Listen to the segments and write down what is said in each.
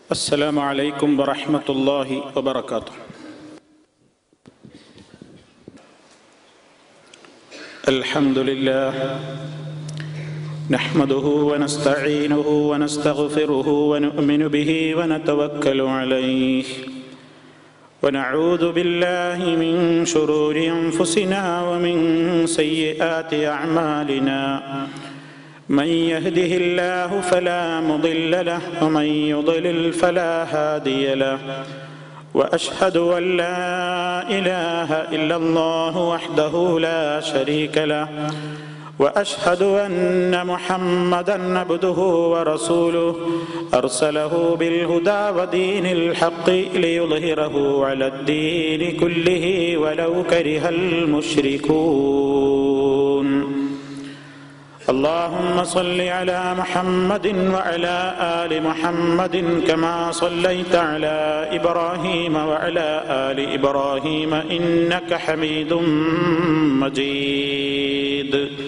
السلام عليكم ورحمة الله وبركاته الحمد لله نحمده ونستعينه ونستغفره ونؤمن به ونتوكل عليه ونعوذ بالله من شرور انفسنا ومن سيئات اعمالنا من يهده الله فلا مضل له ومن يضلل فلا هادي له واشهد ان لا اله الا الله وحده لا شريك له واشهد ان محمدا عبده ورسوله ارسله بالهدى ودين الحق ليظهره على الدين كله ولو كره المشركون اللهم صل على محمد وعلى ال محمد كما صليت على ابراهيم وعلى ال ابراهيم انك حميد مجيد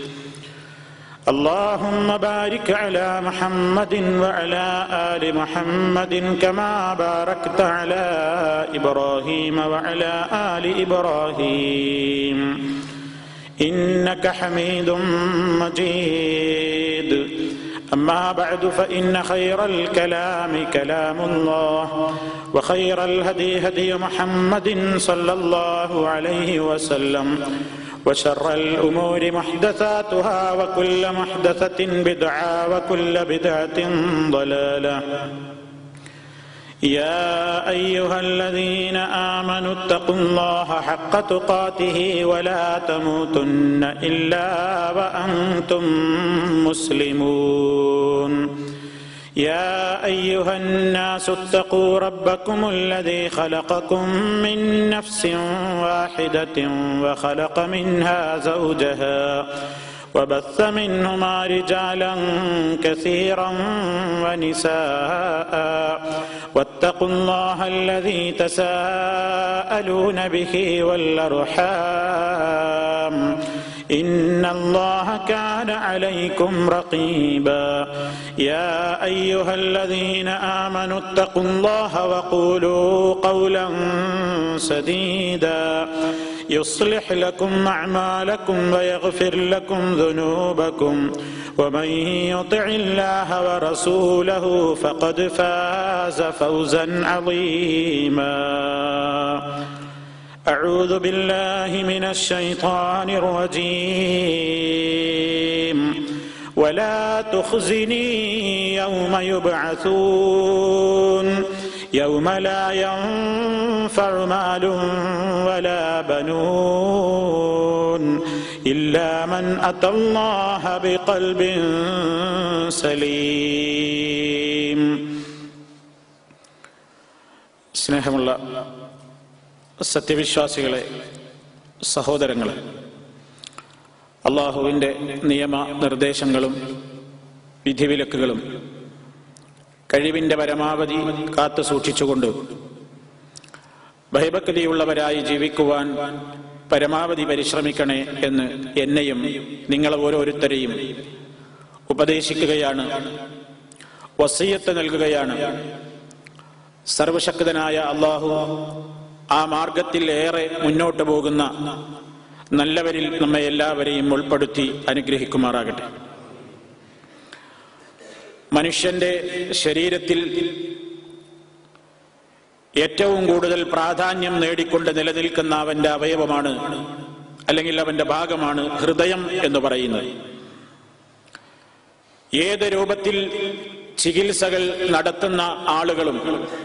اللهم بارك على محمد وعلى ال محمد كما باركت على ابراهيم وعلى ال ابراهيم انك حميد مجيد اما بعد فان خير الكلام كلام الله وخير الهدي هدي محمد صلى الله عليه وسلم وشر الامور محدثاتها وكل محدثه بدعه وكل بدعه ضلاله يا ايها الذين امنوا اتقوا الله حق تقاته ولا تموتن الا وانتم مسلمون يا ايها الناس اتقوا ربكم الذي خلقكم من نفس واحده وخلق منها زوجها وبث منهما رجالا كثيرا ونساء واتقوا الله الذي تساءلون به والارحام ان الله كان عليكم رقيبا يا ايها الذين امنوا اتقوا الله وقولوا قولا سديدا يصلح لكم اعمالكم ويغفر لكم ذنوبكم ومن يطع الله ورسوله فقد فاز فوزا عظيما اعوذ بالله من الشيطان الرجيم ولا تخزني يوم يبعثون يوم لا ينفع مال ولا بنون الا من اتى الله بقلب سليم സ്നേഹമുള്ള സത്യവിശ്വാസികളെ സഹോദരങ്ങളെ അള്ളാഹുവിൻ്റെ നിയമ നിർദ്ദേശങ്ങളും വിധിവിലക്കുകളും കഴിവിൻ്റെ പരമാവധി കാത്തു സൂക്ഷിച്ചുകൊണ്ട് ഭയഭക്തിയുള്ളവരായി ജീവിക്കുവാൻ പരമാവധി പരിശ്രമിക്കണേ എന്ന് എന്നെയും നിങ്ങളെ ഓരോരുത്തരെയും ഉപദേശിക്കുകയാണ് വസീയത്ത് നൽകുകയാണ് സർവശക്തനായ അള്ളാഹു ആ മാർഗത്തിൽ ഏറെ മുന്നോട്ട് പോകുന്ന നല്ലവരിൽ നമ്മെ എല്ലാവരെയും ഉൾപ്പെടുത്തി അനുഗ്രഹിക്കുമാറാകട്ടെ മനുഷ്യന്റെ ശരീരത്തിൽ ഏറ്റവും കൂടുതൽ പ്രാധാന്യം നേടിക്കൊണ്ട് നിലനിൽക്കുന്ന അവന്റെ അവയവമാണ് അല്ലെങ്കിൽ അവന്റെ ഭാഗമാണ് ഹൃദയം എന്ന് പറയുന്നത് ഏത് രൂപത്തിൽ ചികിത്സകൾ നടത്തുന്ന ആളുകളും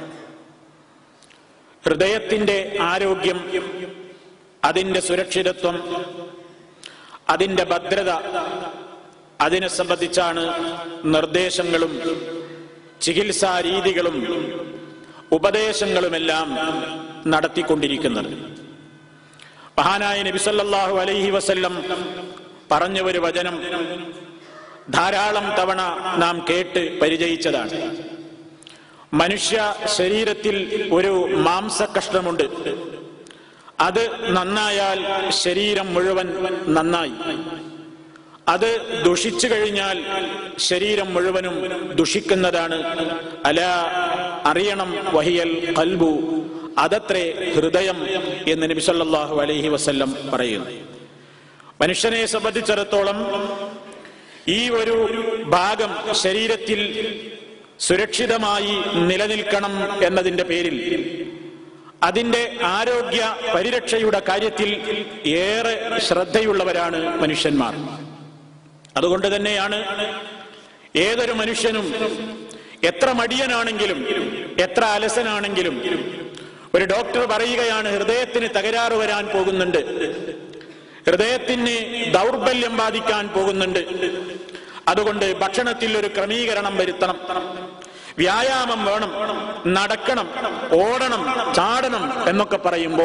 ഹൃദയത്തിന്റെ ആരോഗ്യം അതിന്റെ സുരക്ഷിതത്വം അതിന്റെ ഭദ്രത അതിനെ സംബന്ധിച്ചാണ് നിർദ്ദേശങ്ങളും ചികിത്സാ രീതികളും ഉപദേശങ്ങളുമെല്ലാം നടത്തിക്കൊണ്ടിരിക്കുന്നത് മഹാനായ നബിസല്ലാഹു അലൈഹി വസല്ലം പറഞ്ഞ ഒരു വചനം ധാരാളം തവണ നാം കേട്ട് പരിചയിച്ചതാണ് മനുഷ്യ ശരീരത്തിൽ ഒരു മാംസകഷ്ണമുണ്ട് അത് നന്നായാൽ ശരീരം മുഴുവൻ നന്നായി അത് ദുഷിച്ചു കഴിഞ്ഞാൽ ശരീരം മുഴുവനും ദുഷിക്കുന്നതാണ് അല അറിയണം വഹിയൽ കൽബു അതത്രേ ഹൃദയം എന്ന് നബി സല്ലല്ലാഹു അലൈഹി വസല്ലം പറയുന്നു മനുഷ്യനെ സംബന്ധിച്ചിടത്തോളം ഈ ഒരു ഭാഗം ശരീരത്തിൽ സുരക്ഷിതമായി നിലനിൽക്കണം എന്നതിന്റെ പേരിൽ അതിന്റെ ആരോഗ്യ പരിരക്ഷയുടെ കാര്യത്തിൽ ഏറെ ശ്രദ്ധയുള്ളവരാണ് മനുഷ്യന്മാർ അതുകൊണ്ട് തന്നെയാണ് ഏതൊരു മനുഷ്യനും എത്ര മടിയനാണെങ്കിലും എത്ര അലസനാണെങ്കിലും ഒരു ഡോക്ടർ പറയുകയാണ് ഹൃദയത്തിന് തകരാറ് വരാൻ പോകുന്നുണ്ട് ഹൃദയത്തിന് ദൗർബല്യം ബാധിക്കാൻ പോകുന്നുണ്ട് അതുകൊണ്ട് ഭക്ഷണത്തിൽ ഒരു ക്രമീകരണം വരുത്തണം വ്യായാമം വേണം നടക്കണം ഓടണം ചാടണം എന്നൊക്കെ പറയുമ്പോ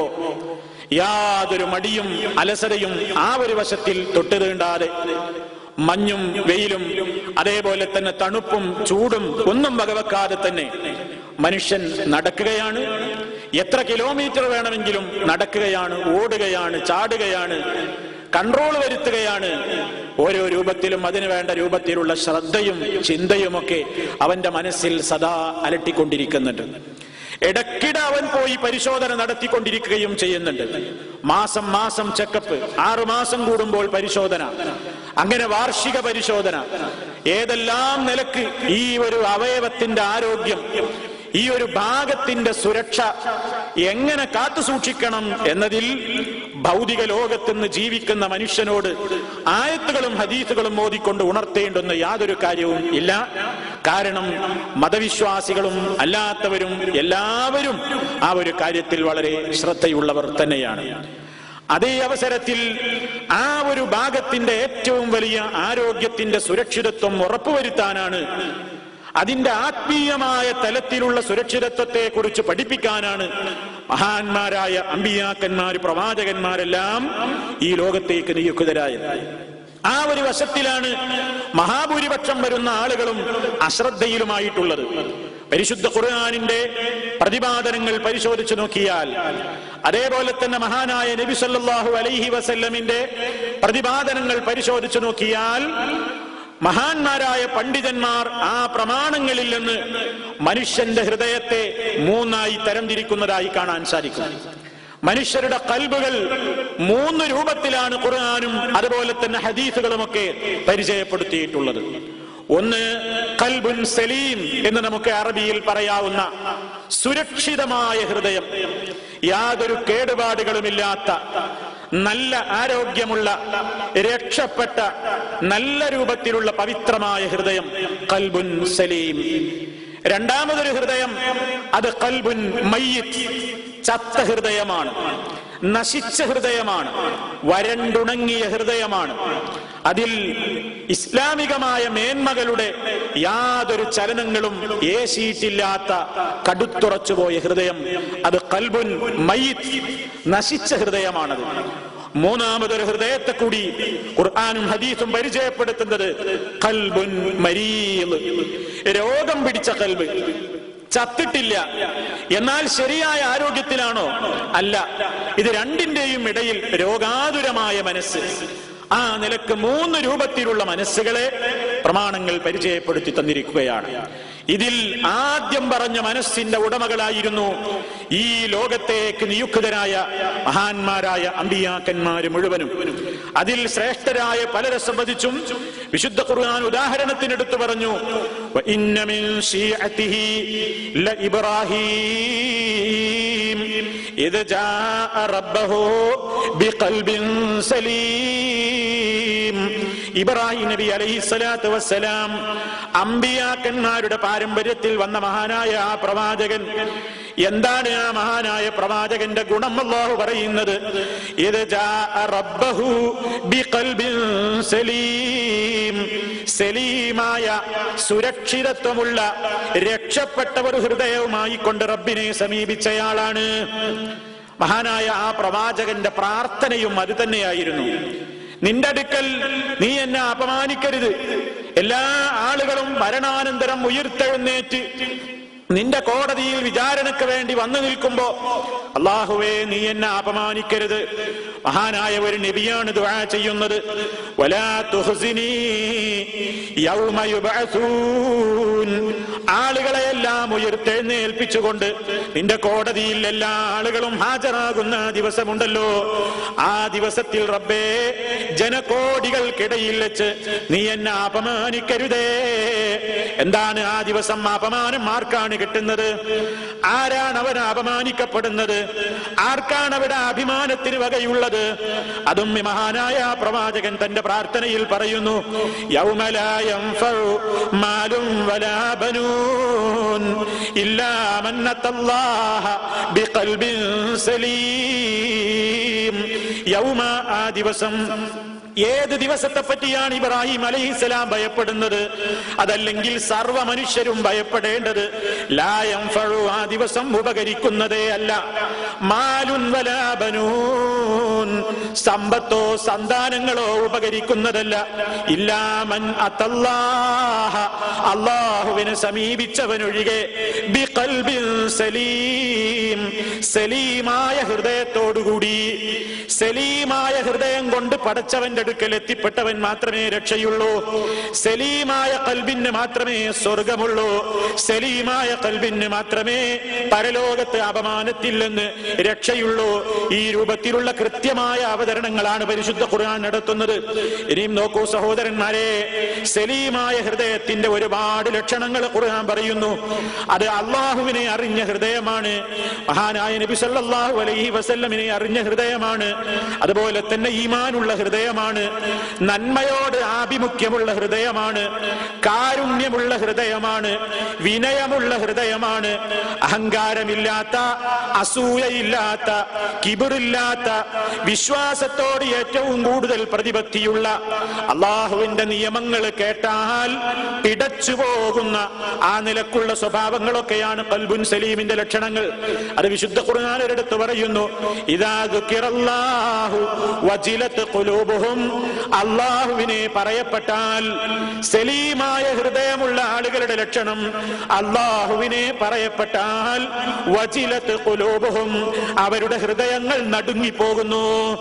യാതൊരു മടിയും അലസതയും ആ ഒരു വശത്തിൽ തൊട്ടു തീണ്ടാതെ മഞ്ഞും വെയിലും അതേപോലെ തന്നെ തണുപ്പും ചൂടും ഒന്നും വകവെക്കാതെ തന്നെ മനുഷ്യൻ നടക്കുകയാണ് എത്ര കിലോമീറ്റർ വേണമെങ്കിലും നടക്കുകയാണ് ഓടുകയാണ് ചാടുകയാണ് കൺട്രോൾ വരുത്തുകയാണ് ഓരോ രൂപത്തിലും അതിനു വേണ്ട രൂപത്തിലുള്ള ശ്രദ്ധയും ചിന്തയുമൊക്കെ അവന്റെ മനസ്സിൽ സദാ അലട്ടിക്കൊണ്ടിരിക്കുന്നുണ്ട് ഇടയ്ക്കിടെ അവൻ പോയി പരിശോധന നടത്തിക്കൊണ്ടിരിക്കുകയും ചെയ്യുന്നുണ്ട് മാസം മാസം ചെക്കപ്പ് ആറു മാസം കൂടുമ്പോൾ പരിശോധന അങ്ങനെ വാർഷിക പരിശോധന ഏതെല്ലാം നിലക്ക് ഈ ഒരു അവയവത്തിന്റെ ആരോഗ്യം ഈ ഒരു ഭാഗത്തിന്റെ സുരക്ഷ എങ്ങനെ കാത്തു സൂക്ഷിക്കണം എന്നതിൽ ഭൗതിക ലോകത്തുനിന്ന് ജീവിക്കുന്ന മനുഷ്യനോട് ആയത്തുകളും ഹദീസുകളും ഓതിക്കൊണ്ട് ഉണർത്തേണ്ടുന്ന യാതൊരു കാര്യവും ഇല്ല കാരണം മതവിശ്വാസികളും അല്ലാത്തവരും എല്ലാവരും ആ ഒരു കാര്യത്തിൽ വളരെ ശ്രദ്ധയുള്ളവർ തന്നെയാണ് അതേ അവസരത്തിൽ ആ ഒരു ഭാഗത്തിന്റെ ഏറ്റവും വലിയ ആരോഗ്യത്തിന്റെ സുരക്ഷിതത്വം ഉറപ്പുവരുത്താനാണ് അതിന്റെ ആത്മീയമായ തലത്തിലുള്ള സുരക്ഷിതത്വത്തെ കുറിച്ച് പഠിപ്പിക്കാനാണ് മഹാന്മാരായ അമ്പിയാക്കന്മാർ പ്രവാചകന്മാരെല്ലാം ഈ ലോകത്തേക്ക് നിയുക്തരായത് ആ ഒരു വശത്തിലാണ് മഹാഭൂരിപക്ഷം വരുന്ന ആളുകളും അശ്രദ്ധയിലുമായിട്ടുള്ളത് പരിശുദ്ധ ഖുർആാനിന്റെ പ്രതിപാദനങ്ങൾ പരിശോധിച്ചു നോക്കിയാൽ അതേപോലെ തന്നെ മഹാനായ നബി സല്ലല്ലാഹു അലൈഹി വസല്ലമിന്റെ പ്രതിപാദനങ്ങൾ പരിശോധിച്ചു നോക്കിയാൽ മഹാന്മാരായ പണ്ഡിതന്മാർ ആ പ്രമാണങ്ങളിൽ നിന്ന് മനുഷ്യന്റെ ഹൃദയത്തെ മൂന്നായി തരംതിരിക്കുന്നതായി കാണാൻ സാധിക്കും മനുഷ്യരുടെ കൽബുകൾ മൂന്ന് രൂപത്തിലാണ് ഖുർആാനും അതുപോലെ തന്നെ ഹദീസുകളുമൊക്കെ പരിചയപ്പെടുത്തിയിട്ടുള്ളത് ഒന്ന് കൽബുൻ സലീം എന്ന് നമുക്ക് അറബിയിൽ പറയാവുന്ന സുരക്ഷിതമായ ഹൃദയം യാതൊരു കേടുപാടുകളുമില്ലാത്ത നല്ല ആരോഗ്യമുള്ള രക്ഷപ്പെട്ട നല്ല രൂപത്തിലുള്ള പവിത്രമായ ഹൃദയം കൽബുൻ സലീം രണ്ടാമതൊരു ഹൃദയം അത് കൽബുൻ മയ്യിത്ത് ചത്ത ഹൃദയമാണ് നശിച്ച ഹൃദയമാണ് വരണ്ടുണങ്ങിയ ഹൃദയമാണ് അതിൽ ഇസ്ലാമികമായ മേന്മകളുടെ യാതൊരു ചലനങ്ങളും ഏശിയിട്ടില്ലാത്ത കടുത്തുറച്ചുപോയ ഹൃദയം അത് കൽബുൻ മയ്യിത്ത് നശിച്ച ഹൃദയമാണത് മൂന്നാമതൊരു ഹൃദയത്തെ കൂടി ഖുർആാനും ഹദീസും പരിചയപ്പെടുത്തുന്നത് കൽബുൻ മരീൽ രോഗം പിടിച്ച കൽബ് ചത്തിട്ടില്ല എന്നാൽ ശരിയായ ആരോഗ്യത്തിലാണോ അല്ല ഇത് രണ്ടിന്റെയും ഇടയിൽ രോഗാതുരമായ മനസ്സ് ആ നിലക്ക് മൂന്ന് രൂപത്തിലുള്ള മനസ്സുകളെ പ്രമാണങ്ങൾ പരിചയപ്പെടുത്തി തന്നിരിക്കുകയാണ് ഇതിൽ ആദ്യം പറഞ്ഞ മനസ്സിന്റെ ഉടമകളായിരുന്നു ഈ ലോകത്തേക്ക് നിയുക്തരായ മഹാന്മാരായ അമ്പിയാക്കന്മാര് മുഴുവനും അതിൽ ശ്രേഷ്ഠരായ പലരെ സംബന്ധിച്ചും വിശുദ്ധ ഖുർആൻ ഉദാഹരണത്തിനെടുത്തു പറഞ്ഞു "വ ഇന്ന മിൻ ശീഅത്തിഹി ലഇബ്രാഹീം ഇദ് ജാഅ റബ്ബഹു ബിഖൽബിൻ സലീം ഇബ്രാഹിം നബി അലൈഹി സ്വലാത്തു വസ്സലാം അമ്പിയാക്കന്മാരുടെ പാരമ്പര്യത്തിൽ വന്ന മഹാനായ ആ പ്രവാചകൻ എന്താണ് ആ മഹാനായ പ്രവാചകന്റെ ഗുണം അല്ലാഹു പറയുന്നത് ഇത് ജാഅ റബ്ബഹു ബിഖൽബിൻ സലീം സലീമായ സുരക്ഷിതത്വമുള്ള രക്ഷപ്പെട്ട ഒരു ഹൃദയവുമായി കൊണ്ട് റബ്ബിനെ സമീപിച്ചയാളാണ് മഹാനായ ആ പ്രവാചകന്റെ പ്രാർത്ഥനയും അത് തന്നെയായിരുന്നു നിന്റെ അടുക്കൽ നീ എന്നെ അപമാനിക്കരുത് എല്ലാ ആളുകളും മരണാനന്തരം ഉയർത്തെഴുന്നേറ്റ് നിന്റെ കോടതിയിൽ വിചാരണയ്ക്ക് വേണ്ടി വന്നു നിൽക്കുമ്പോ അള്ളാഹുവേ നീ എന്നെ അപമാനിക്കരുത് മഹാനായ ഒരു നബിയാണ് ദുആ ചെയ്യുന്നത് വലാ തുഹ്സിനീ യൗമ യുബഅസൂൻ ആളുകളെയെല്ലാം ഉയർത്തെഴുന്നേൽപ്പിച്ചുകൊണ്ട് നിന്റെ കോടതിയിൽ എല്ലാ ആളുകളും ഹാജരാകുന്ന ദിവസമുണ്ടല്ലോ ആ ദിവസത്തിൽ റബ്ബേ ജനകോടികൾക്കിടയിൽ വെച്ച് നീ എന്നെ അപമാനിക്കരുതേ എന്താണ് ആ ദിവസം അപമാനം ആർക്കാണ് കിട്ടുന്നത് ആരാണ് അവൻ അപമാനിക്കപ്പെടുന്നത് ആർക്കാണ് അവിടെ അഭിമാനത്തിന് വകയുള്ളത് അതും ഈ മഹാനായ പ്രവാചകൻ തന്റെ പ്രാർത്ഥനയിൽ പറയുന്നു യൗമലായം മാലും വലാബനൂൻ ഇല്ലാ മന്നത്തല്ലാഹ ബിഖൽബിൻ സലീം യൗമ ആ ദിവസം ഏത് ദിവസത്തെ പറ്റിയാണ് ഇബ്രാഹിം അലൈഹിസ്സലാം ഭയപ്പെടുന്നത് അതല്ലെങ്കിൽ സർവ മനുഷ്യരും ഭയപ്പെടേണ്ടത് ലായം ഫഴു ആ ദിവസം ഉപകരിക്കുന്നതേ അല്ല മാലുൻ വലാബനൂൻ സമ്പത്തോ സന്താനങ്ങളോ ഉപകരിക്കുന്നതല്ല ഇല്ലാമൻ അത്തല്ലാഹ അള്ളാഹുവിനെ സമീപിച്ചവനൊഴികെ ബിഖൽബിൻ സലീം സലീമായ ഹൃദയത്തോടുകൂടി സലീമായ ഹൃദയം കൊണ്ട് പടച്ചവന്റെ അടുക്കൽ എത്തിപ്പെട്ടവൻ മാത്രമേ രക്ഷയുള്ളൂ സലീമായ കൽബിന് മാത്രമേ സ്വർഗമുള്ളൂ സലീമായ കൽബിന് മാത്രമേ പരലോകത്ത് അപമാനത്തിൽ നിന്ന് രക്ഷയുള്ളൂ ഈ രൂപത്തിലുള്ള കൃത്യമായ അവതരണങ്ങളാണ് പരിശുദ്ധ ഖുർആൻ നടത്തുന്നത് ഇനിയും നോക്കൂ സഹോദരന്മാരെ സലീമായ ഹൃദയത്തിന്റെ ഒരുപാട് ലക്ഷണങ്ങൾ ഖുർആൻ പറയുന്നു അത് അള്ളാഹുവിനെ അറിഞ്ഞ ഹൃദയമാണ് മഹാനായ നബി സല്ലല്ലാഹു അലൈഹി വസല്ലമിനെ അറിഞ്ഞ ഹൃദയമാണ് അതുപോലെ തന്നെ ഈമാനുള്ള ഹൃദയമാണ് നന്മയോട് ആഭിമുഖ്യമുള്ള ഹൃദയമാണ് കാരുണ്യമുള്ള ഹൃദയമാണ് വിനയമുള്ള ഹൃദയമാണ് അഹങ്കാരമില്ലാത്ത അസൂയയില്ലാത്ത കിബിറില്ലാത്ത വിശ്വാസത്തോട് ഏറ്റവും കൂടുതൽ പ്രതിപത്തിയുള്ള അള്ളാഹുവിന്റെ നിയമങ്ങൾ കേട്ടാൽ പിടച്ചു പോകുന്ന ആ നിലക്കുള്ള സ്വഭാവങ്ങളൊക്കെയാണ് കൽബുൻ സലീമിന്റെ ലക്ഷണങ്ങൾ അത് വിശുദ്ധ ഖുർആാനൊരിടത്ത് പറയുന്നു ഇതാ ദുഃഖിറല്ലാഹു വജിലത്ത് ഖുലൂബുഹും അള്ളാഹുവിനെ പറയപ്പെട്ടാൽ സലീമായ ഹൃദയമുള്ള ആളുകളുടെ ലക്ഷണം അള്ളാഹുവിനെ പറയപ്പെട്ടാൽ വജിലത്ത് ഖുലൂബുഹും അവരുടെ ഹൃദയങ്ങൾ നടുങ്ങിപ്പോകുന്നു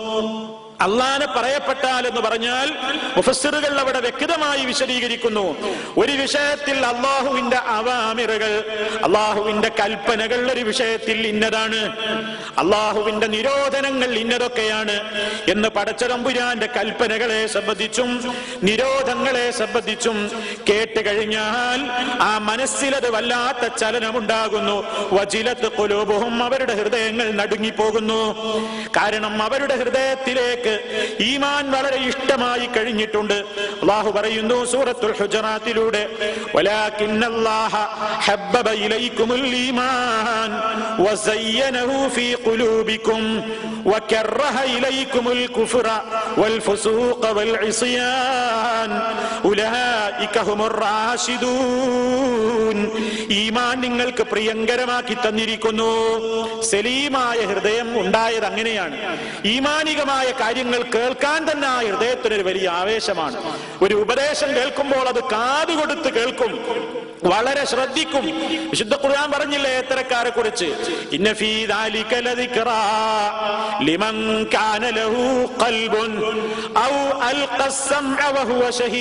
അള്ളാനെ പറയപ്പെട്ടാൽ എന്ന് പറഞ്ഞാൽ മുഫസ്സിറുകൾ അവിടെ വ്യക്തമായി വിശദീകരിക്കുന്നു ഒരു വിഷയത്തിൽ അള്ളാഹുവിന്റെ അവാമിറുകൾ അള്ളാഹുവിന്റെ കൽപ്പനകൾ ഒരു വിഷയത്തിൽ ഇന്നതാണ് അള്ളാഹുവിന്റെ നിരോധനങ്ങൾ ഇന്നതൊക്കെയാണ് എന്ന് പടച്ചതമ്പുരാന്റെ കൽപ്പനകളെ സംബന്ധിച്ചും നിരോധങ്ങളെ സംബന്ധിച്ചും കേട്ട് കഴിഞ്ഞാൽ ആ മനസ്സിലത് വല്ലാത്ത ചലനമുണ്ടാകുന്നു വജിലത്ത് കൊലോബുഹും അവരുടെ ഹൃദയങ്ങൾ നടുങ്ങിപ്പോകുന്നു കാരണം അവരുടെ ഹൃദയത്തിലേക്ക് ഈമാൻ വളരെ ഇഷ്ടമായി കഴിഞ്ഞിട്ടുണ്ട് അള്ളാഹു പറയുന്നു സൂറത്തുൽ ഹുജറാത്തിലൂടെ വലാകിന്നല്ലാഹ ഹബ്ബബ ഇലൈക്കുമുൽ ഈമാൻ വസയ്യനഹു ഫീ ഖുലൂബിക്കും وكره إليكم الكفر والفسوق والعصيان أولئك هم الراشدون ഈമാൻ നിങ്ങൾക്ക് പ്രിയങ്കരമാക്കി തന്നിരിക്കുന്നു സലീമായ ഹൃദയം ഉണ്ടായത് അങ്ങനെയാണ് ഈമാനികമായ കാര്യങ്ങൾ കേൾക്കാൻ തന്നെ ആ ഹൃദയത്തിനൊരു വലിയ ആവേശമാണ് ഒരു ഉപദേശം കേൾക്കുമ്പോൾ അത് കാതുകൊടുത്ത് കേൾക്കും വളരെ ശ്രദ്ധിക്കും വിശുദ്ധ ഖുർആൻ പറഞ്ഞില്ലേ എത്തരക്കാരെ കുറിച്ച് ഇന്ന ഫീ ദാലിക ലദിക്റാ ലിമൻ കാന ലഹു ഖൽബുൻ ഔ അൽഖ السمع വഹുവ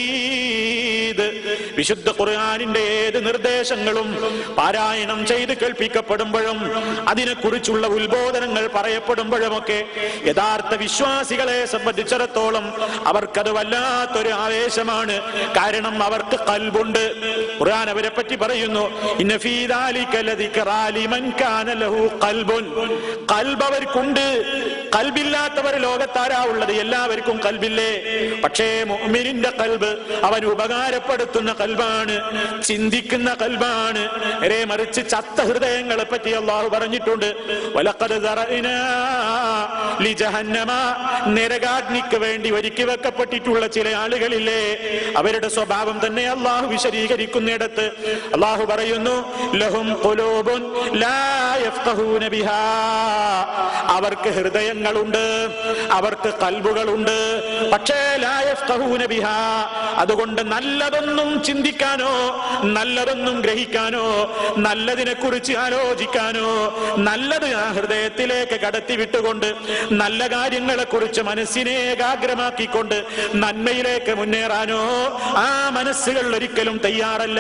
ഷഹീദ് വിശുദ്ധ ഖുർആനിന്റെ ഏത് നിർദ്ദേശങ്ങളും പാരായണം ചെയ്ത് കേൾപ്പിക്കപ്പെടുമ്പോഴും അതിനെക്കുറിച്ചുള്ള ഉത്ബോധനങ്ങൾ പറയപ്പെടുമ്പോഴുമൊക്കെ യഥാർത്ഥ വിശ്വാസികളെ സംബന്ധിച്ചിടത്തോളം അവർക്കത് വല്ലാത്തൊരു ആവേശമാണ് കാരണം അവർക്ക് കൽബുണ്ട് ഖുർആൻ അവരെ പറ്റി പറയുന്നു ഇന്ന ഫീ ദാലിക ലദിക്റാ ലിമൻ കാന ലഹു ഖൽബുൻ കൽബ് അവർക്കുണ്ട് കൽബില്ലാത്തവർ ലോകത്താരാ ഉള്ളത് എല്ലാവർക്കും കൽബില്ലേ പക്ഷേ മുഅ്മിനിന്റെ കൽബ് അവൻ ഉപകാരപ്പെടുത്തുന്ന കൽബാണ് ചിന്തിക്കുന്ന കൽബാണ് നേരെ മറിച്ച് ചത്ത ഹൃദയങ്ങളെ പറ്റി അള്ളാഹു പറഞ്ഞിട്ടുണ്ട് വലഖദ് ദറഇനാ ലിജഹന്നമ നരകാഗ്നിക്ക് വേണ്ടി ഒരുക്കി വെക്കപ്പെട്ടിട്ടുള്ള ചില ആളുകളില്ലേ അവരുടെ സ്വഭാവം തന്നെ അള്ളാഹു വിശദീകരിക്കുന്നിടത്ത് അള്ളാഹു പറയുന്നു ലഹും ഖുലൂബുൻ ലാ യഫ്ഖഹൂന ബിഹാ അവർക്ക് ഹൃദയങ്ങൾ ഹൃദയങ്ങളുണ്ട് അവർക്ക് കൽബുകളുണ്ട് പക്ഷേ ലാ യഫ്ഖഹൂന ബിഹാ അതുകൊണ്ട് നല്ലതൊന്നും ചിന്തിക്കാനോ നല്ലതൊന്നും ഗ്രഹിക്കാനോ നല്ലതിനെ കുറിച്ച് ആലോചിക്കാനോ നല്ലത് ആ ഹൃദയത്തിലേക്ക് കടത്തി വിട്ടുകൊണ്ട് നല്ല കാര്യങ്ങളെ കുറിച്ച് മനസ്സിനെ ഏകാഗ്രമാക്കിക്കൊണ്ട് നന്മയിലേക്ക് മുന്നേറാനോ ആ മനസ്സുകൾ ഒരിക്കലും തയ്യാറല്ല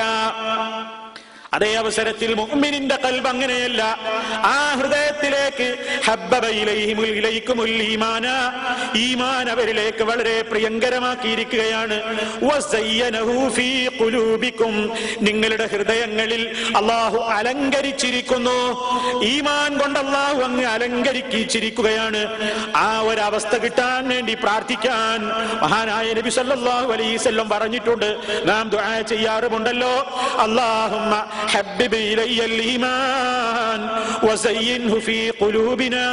അതേ അവസരത്തിൽ മുഅ്മിനിന്റെ കൽബ് അങ്ങനെയല്ല ആ ഹൃദയത്തിലേക്ക് ഹബ്ബബ ഇലൈഹിമുൽ ഇലൈക്കുമുൽ ഈമാന ഈമാൻ അവരിലേക്ക് വളരെ പ്രിയങ്കരമാക്കിയിരിക്കുകയാണ് വസയ്യനഹു ഫീ ഖുലൂബിക്കും നിങ്ങളുടെ ഹൃദയങ്ങളിൽ അള്ളാഹു അലങ്കരിച്ചിരിക്കുന്നു ഈമാൻ കൊണ്ട് അള്ളാഹു അങ്ങ് അലങ്കരിച്ചിരിക്കുകയാണ് ആ ഒരവസ്ഥ കിട്ടാൻ വേണ്ടി പ്രാർത്ഥിക്കാൻ മഹാനായ നബി സല്ലല്ലാഹു അലൈഹി വസല്ലം പറഞ്ഞിട്ടുണ്ട് നാം ദുആ ചെയ്യാറുമുണ്ടല്ലോ അല്ലാഹുമ്മ حبب إلي الإيمان وزينه في قلوبنا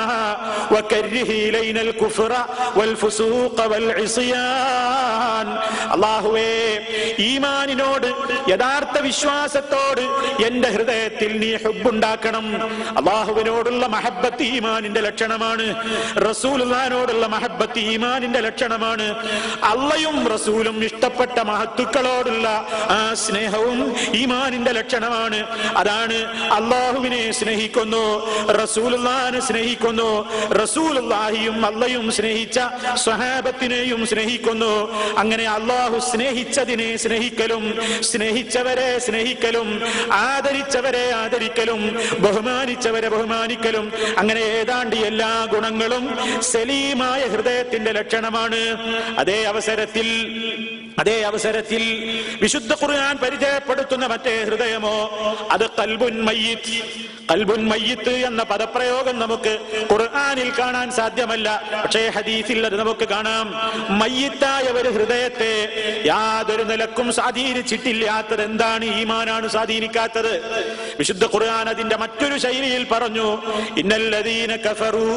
وكره إلينا الكفر والفسوق والعصيان അള്ളാഹുവേ ഈമാനിനോട് യഥാർത്ഥ വിശ്വാസത്തോട് എന്റെ ഹൃദയത്തിൽ നീ ഹുബുണ്ടാക്കണം അള്ളാഹുവിനോടുള്ള മഹബത്ത് ഈമാനിന്റെ ലക്ഷണമാണ് റസൂലിനോടുള്ള മഹബത്ത് ഈമാനിന്റെ ലക്ഷണമാണ് അള്ളയും റസൂലും ഇഷ്ടപ്പെട്ട മഹത്തുക്കളോടുള്ള ആ സ്നേഹവും ഈമാനിന്റെ ലക്ഷണമാണ് അതാണ് അള്ളാഹുവിനെ സ്നേഹിക്കുന്നു റസൂലുള്ളാനെ സ്നേഹിക്കുന്നു റസൂലുള്ളാഹിയും അള്ളയും സ്നേഹിച്ച സ്വഹാബത്തിനെയും സ്നേഹിക്കുന്നു അങ്ങനെ അള്ളാഹു സ്നേഹിച്ചതിനെ സ്നേഹിക്കലും സ്നേഹിച്ചവരെ സ്നേഹിക്കലും ആദരിച്ചവരെ ആദരിക്കലും ബഹുമാനിച്ചവരെ ബഹുമാനിക്കലും അങ്ങനെ ഏതാണ്ട് എല്ലാ ഗുണങ്ങളും സലീമായ ഹൃദയത്തിന്റെ ലക്ഷണമാണ് അതേ അവസരത്തിൽ അതേ അവസരത്തിൽ വിശുദ്ധ ഖുർആൻ പരിചയപ്പെടുത്തുന്ന മറ്റേ ഹൃദയമോ അത് കൽബുൻ മയ്യിത്ത് കൽബുൻ മയ്യിത്ത് എന്ന പദപ്രയോഗം നമുക്ക് ഖുർആനിൽ കാണാൻ സാധ്യമല്ല പക്ഷേ ഹദീസിൽ അത് നമുക്ക് കാണാം മയ്യിത്തായ ഒരു ഹൃദയത്തെ യാതൊരു നിലക്കും സ്വാധീനിച്ചിട്ടില്ലാത്തത് എന്താണ് ഈമാനാണ് സ്വാധീനിക്കാത്തത് വിശുദ്ധ ഖുർആൻ അതിന്റെ മറ്റൊരു ശൈലിയിൽ പറഞ്ഞു ഇന്നല്ലദീന കഫറൂ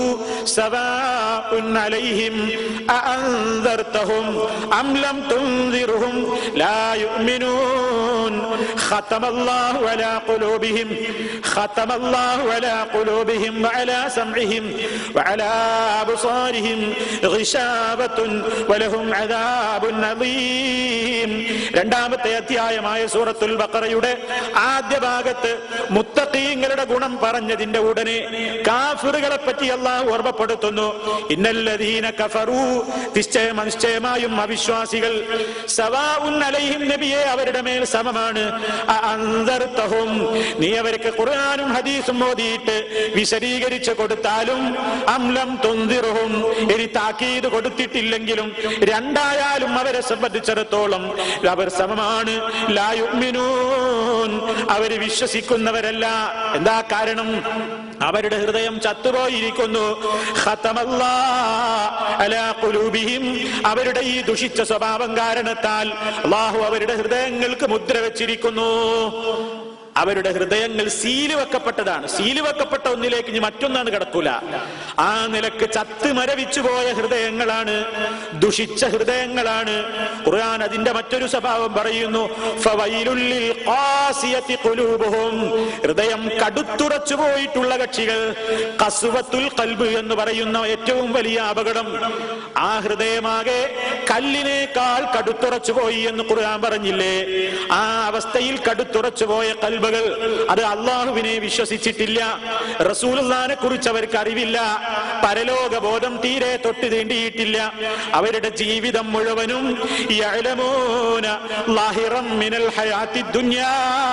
സവാഉൻ അലൈഹിം അഅൻദർതഹും അം ലം തുൻദിർഹും ലാ യുഅ്മിനൂൻ ഖതമല്ലാഹു അലാ ഖുലൂബിഹിം ഖതമല്ലാഹു അലാ ഖുലൂബിഹിം വഅലാ സംഇഹിം വഅലാ അബ്സാരിഹിം ഗിശാവത്തുൻ വലഹും അദാബുൻ അദീം രണ്ടാമത്തെ അധ്യായമായ സൂറത്തുൽ ബഖറയുടെ ആദ്യ ഭാഗത്ത് മുത്തഖീങ്ങളുടെ ഗുണം പറഞ്ഞതിന്റെ ഉടനെ കാഫിറുകളെ പറ്റി അള്ളാഹു ഓർമ്മപ്പെടുത്തുന്നു ഇന്നല്ലദീന കഫറു നിശ്ചയം നിശ്ചയമായും അവിശ്വാസികൾ സവാഉൻ അലൈഹിം നബിയെ അവരുടെ മേൽ സമമാണ് അഅൻദർതഹും നീ അവർക്ക് ഖുർആനും ഹദീസും ഓതിയിട്ട് വിശദീകരിച്ചു കൊടുത്താലും അംലം തുന്തിറുഹും ഇനി താക്കീത് കൊടുത്തിട്ടില്ലെങ്കിലും രണ്ടായാലും അവരെ സംബന്ധിച്ചിടത്തോളം അവർ സമമാണ് ലായുമിനൂൻ അവര് വിശ്വസിക്കുന്നവരല്ല എന്താ കാരണം അവരുടെ ഹൃദയം ചത്തുപോയിരിക്കുന്നു ഖതമല്ലാ അലാ ഖുലൂബിഹിം അവരുടെ ഈ ദുഷിച്ച സ്വഭാവം കാരണത്താൽ അള്ളാഹു അവരുടെ ഹൃദയങ്ങൾക്ക് മുദ്ര വെച്ചിരിക്കുന്നു അവരുടെ ഹൃദയങ്ങൾ സീല് വെക്കപ്പെട്ടതാണ് സീല് വെക്കപ്പെട്ട ഒന്നിലേക്ക് ഇനി മറ്റൊന്നാണ് കിടക്കൂല ആ നിലക്ക് ചത്ത് മരവിച്ചു പോയ ഹൃദയങ്ങളാണ് ദുഷിച്ച ഹൃദയങ്ങളാണ് ഖുർആൻ അതിന്റെ മറ്റൊരു സ്വഭാവം പറയുന്നു ഫവൈലുല്ലിൽ ഖാസിയത്തി ഖുലൂബുഹും ഹൃദയം കടുത്തുറച്ചു പോയിട്ടുള്ള കക്ഷികൾ കസുവത്തുൽ കൽബ് എന്ന് പറയുന്ന ഏറ്റവും വലിയ അപകടം ആ ഹൃദയമാകെ കല്ലിനേക്കാൾ കടുത്തുറച്ചു പോയി എന്ന് ഖുർആൻ പറഞ്ഞില്ലേ ആ അവസ്ഥയിൽ കടുത്തുറച്ചു പോയ കൽബുകൾ അത് അള്ളാഹുവിനെ വിശ്വസിച്ചിട്ടില്ല റസൂലുള്ളാനെ കുറിച്ച് അവർക്ക് അറിവില്ല പരലോക ബോധം തീരെ തൊട്ട് തീണ്ടിയിട്ടില്ല അവരുടെ ജീവിതം മുഴുവനും യഅലമൂന ലാഹിറം മിനൽ ഹയാത്തി ദുനിയാ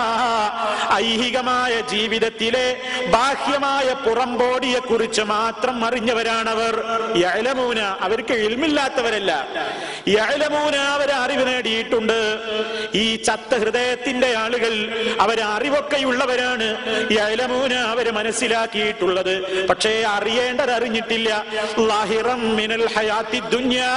ഐഹികമായ ജീവിതത്തിലെ ബാഹ്യമായ പുറംബോടിയെ കുറിച്ച് മാത്രം അറിഞ്ഞവരാണവർ യഅലമൂന അവർക്ക് ഇൽമില്ലാത്തവരല്ല യഅലമൂന അവർ അറിവ് നേടിയിട്ടുണ്ട് ഈ ചത്ത ഹൃദയത്തിന്റെ ആളുകൾ അവർ അറിവൊക്കെയുള്ളവരാണ് യഅലമൂന അവര് മനസ്സിലാക്കിയിട്ടുള്ളത് പക്ഷേ അറിയേണ്ടത് അറിഞ്ഞിട്ടില്ല ലാഹിറം മിനൽ ഹയാത്തി ദുനിയാ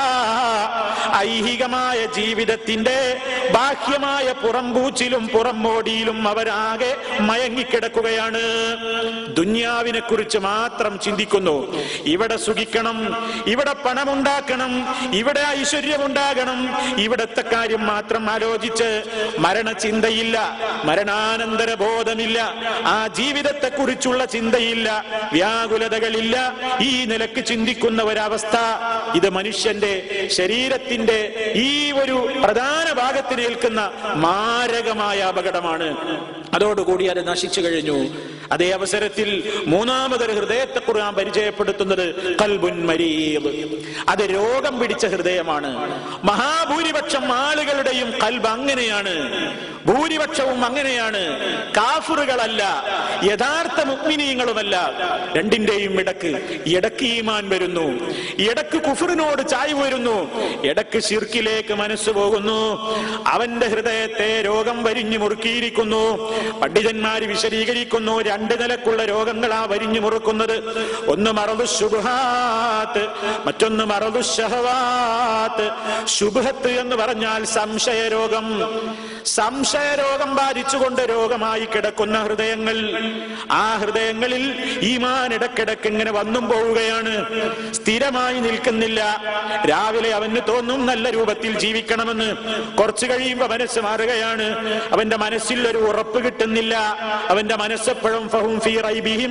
ഐഹികമായ ജീവിതത്തിന്റെ ബാഹ്യമായ പുറംപൂച്ചിലും പുറംമോടിയിലും അവരാകെ മയങ്ങിക്കിടക്കുകയാണ് ദുന്യാവിനെ കുറിച്ച് മാത്രം ചിന്തിക്കുന്നു ഇവിടെ സുഖിക്കണം ഇവിടെ പണമുണ്ടാ ഉണ്ടാക്കണം ഇവിടെ ഐശ്വര്യമുണ്ടാകണം ഇവിടത്തെ കാര്യം മാത്രം ആലോചിച്ച് മരണചിന്തയില്ല മരണാനന്തര ബോധമില്ല ആ ജീവിതത്തെ കുറിച്ചുള്ള ചിന്തയില്ല വ്യാകുലതകളില്ല ഈ നിലക്ക് ചിന്തിക്കുന്ന ഒരവസ്ഥ ഇത് മനുഷ്യന്റെ ശരീരത്തിന്റെ ഈ ഒരു പ്രധാന ഭാഗത്തിന് ഏൽക്കുന്ന മാരകമായ അപകടമാണ് അതോടുകൂടി അത് നശിച്ചു കഴിഞ്ഞു അതേ അവസരത്തിൽ മൂന്നാമതൊരു ഹൃദയത്തെ കുറിച്ച് പരിചയപ്പെടുത്തുന്നത് കൽബുൻ മരീദ് അത് രോഗം പിടിച്ച ഹൃദയമാണ് മഹാഭൂരിപക്ഷം ആളുകളുടെയും കൽബ് അങ്ങനെയാണ് ഭൂരിപക്ഷവും അങ്ങനെയാണ് കാഫറുകളല്ല യഥാർത്ഥ മുഗ്മിനീങ്ങളുമല്ല രണ്ടിന്റെയും ഇടക്ക് ഇടക്ക് ഈമാൻ വരുന്നു ഇടക്ക് കുഫറിനോട് ചായ്വ് വരുന്നു ഇടക്ക് ശിർക്കിലേക്ക് മനസ്സ് പോകുന്നു അവന്റെ ഹൃദയത്തെ രോഗം വരിഞ്ഞു മുറുക്കിയിരിക്കുന്നു പണ്ഡിതന്മാര് വിശദീകരിക്കുന്നു രണ്ട് നിലക്കുള്ള രോഗങ്ങളാ വരിഞ്ഞു മുറുക്കുന്നത് ഒന്ന് മറതു ശുഭാത്ത് മറ്റൊന്ന് മറതു ഷഹവാത്ത് ശുഭത്ത് എന്ന് പറഞ്ഞാൽ സംശയ രോഗം സംശയ രോഗം ബാധിച്ചുകൊണ്ട് രോഗമായി കിടക്കുന്ന ഹൃദയങ്ങൾ ആ ഹൃദയങ്ങളിൽ ഈമാൻ ഇടക്കിടക്ക് ഇങ്ങനെ വന്നും പോവുകയാണ് സ്ഥിരമായി നിൽക്കുന്നില്ല രാവിലെ അവന് തോന്നും നല്ല രൂപത്തിൽ ജീവിക്കണമെന്ന് കുറച്ചു കഴിയുമ്പോ മനസ്സ് മാറുകയാണ് അവന്റെ മനസ്സിൽ ഒരു ഉറപ്പ് കിട്ടുന്നില്ല അവന്റെ മനസ്സെപ്പോഴും ഫഹും ഫീ റൈബിഹിം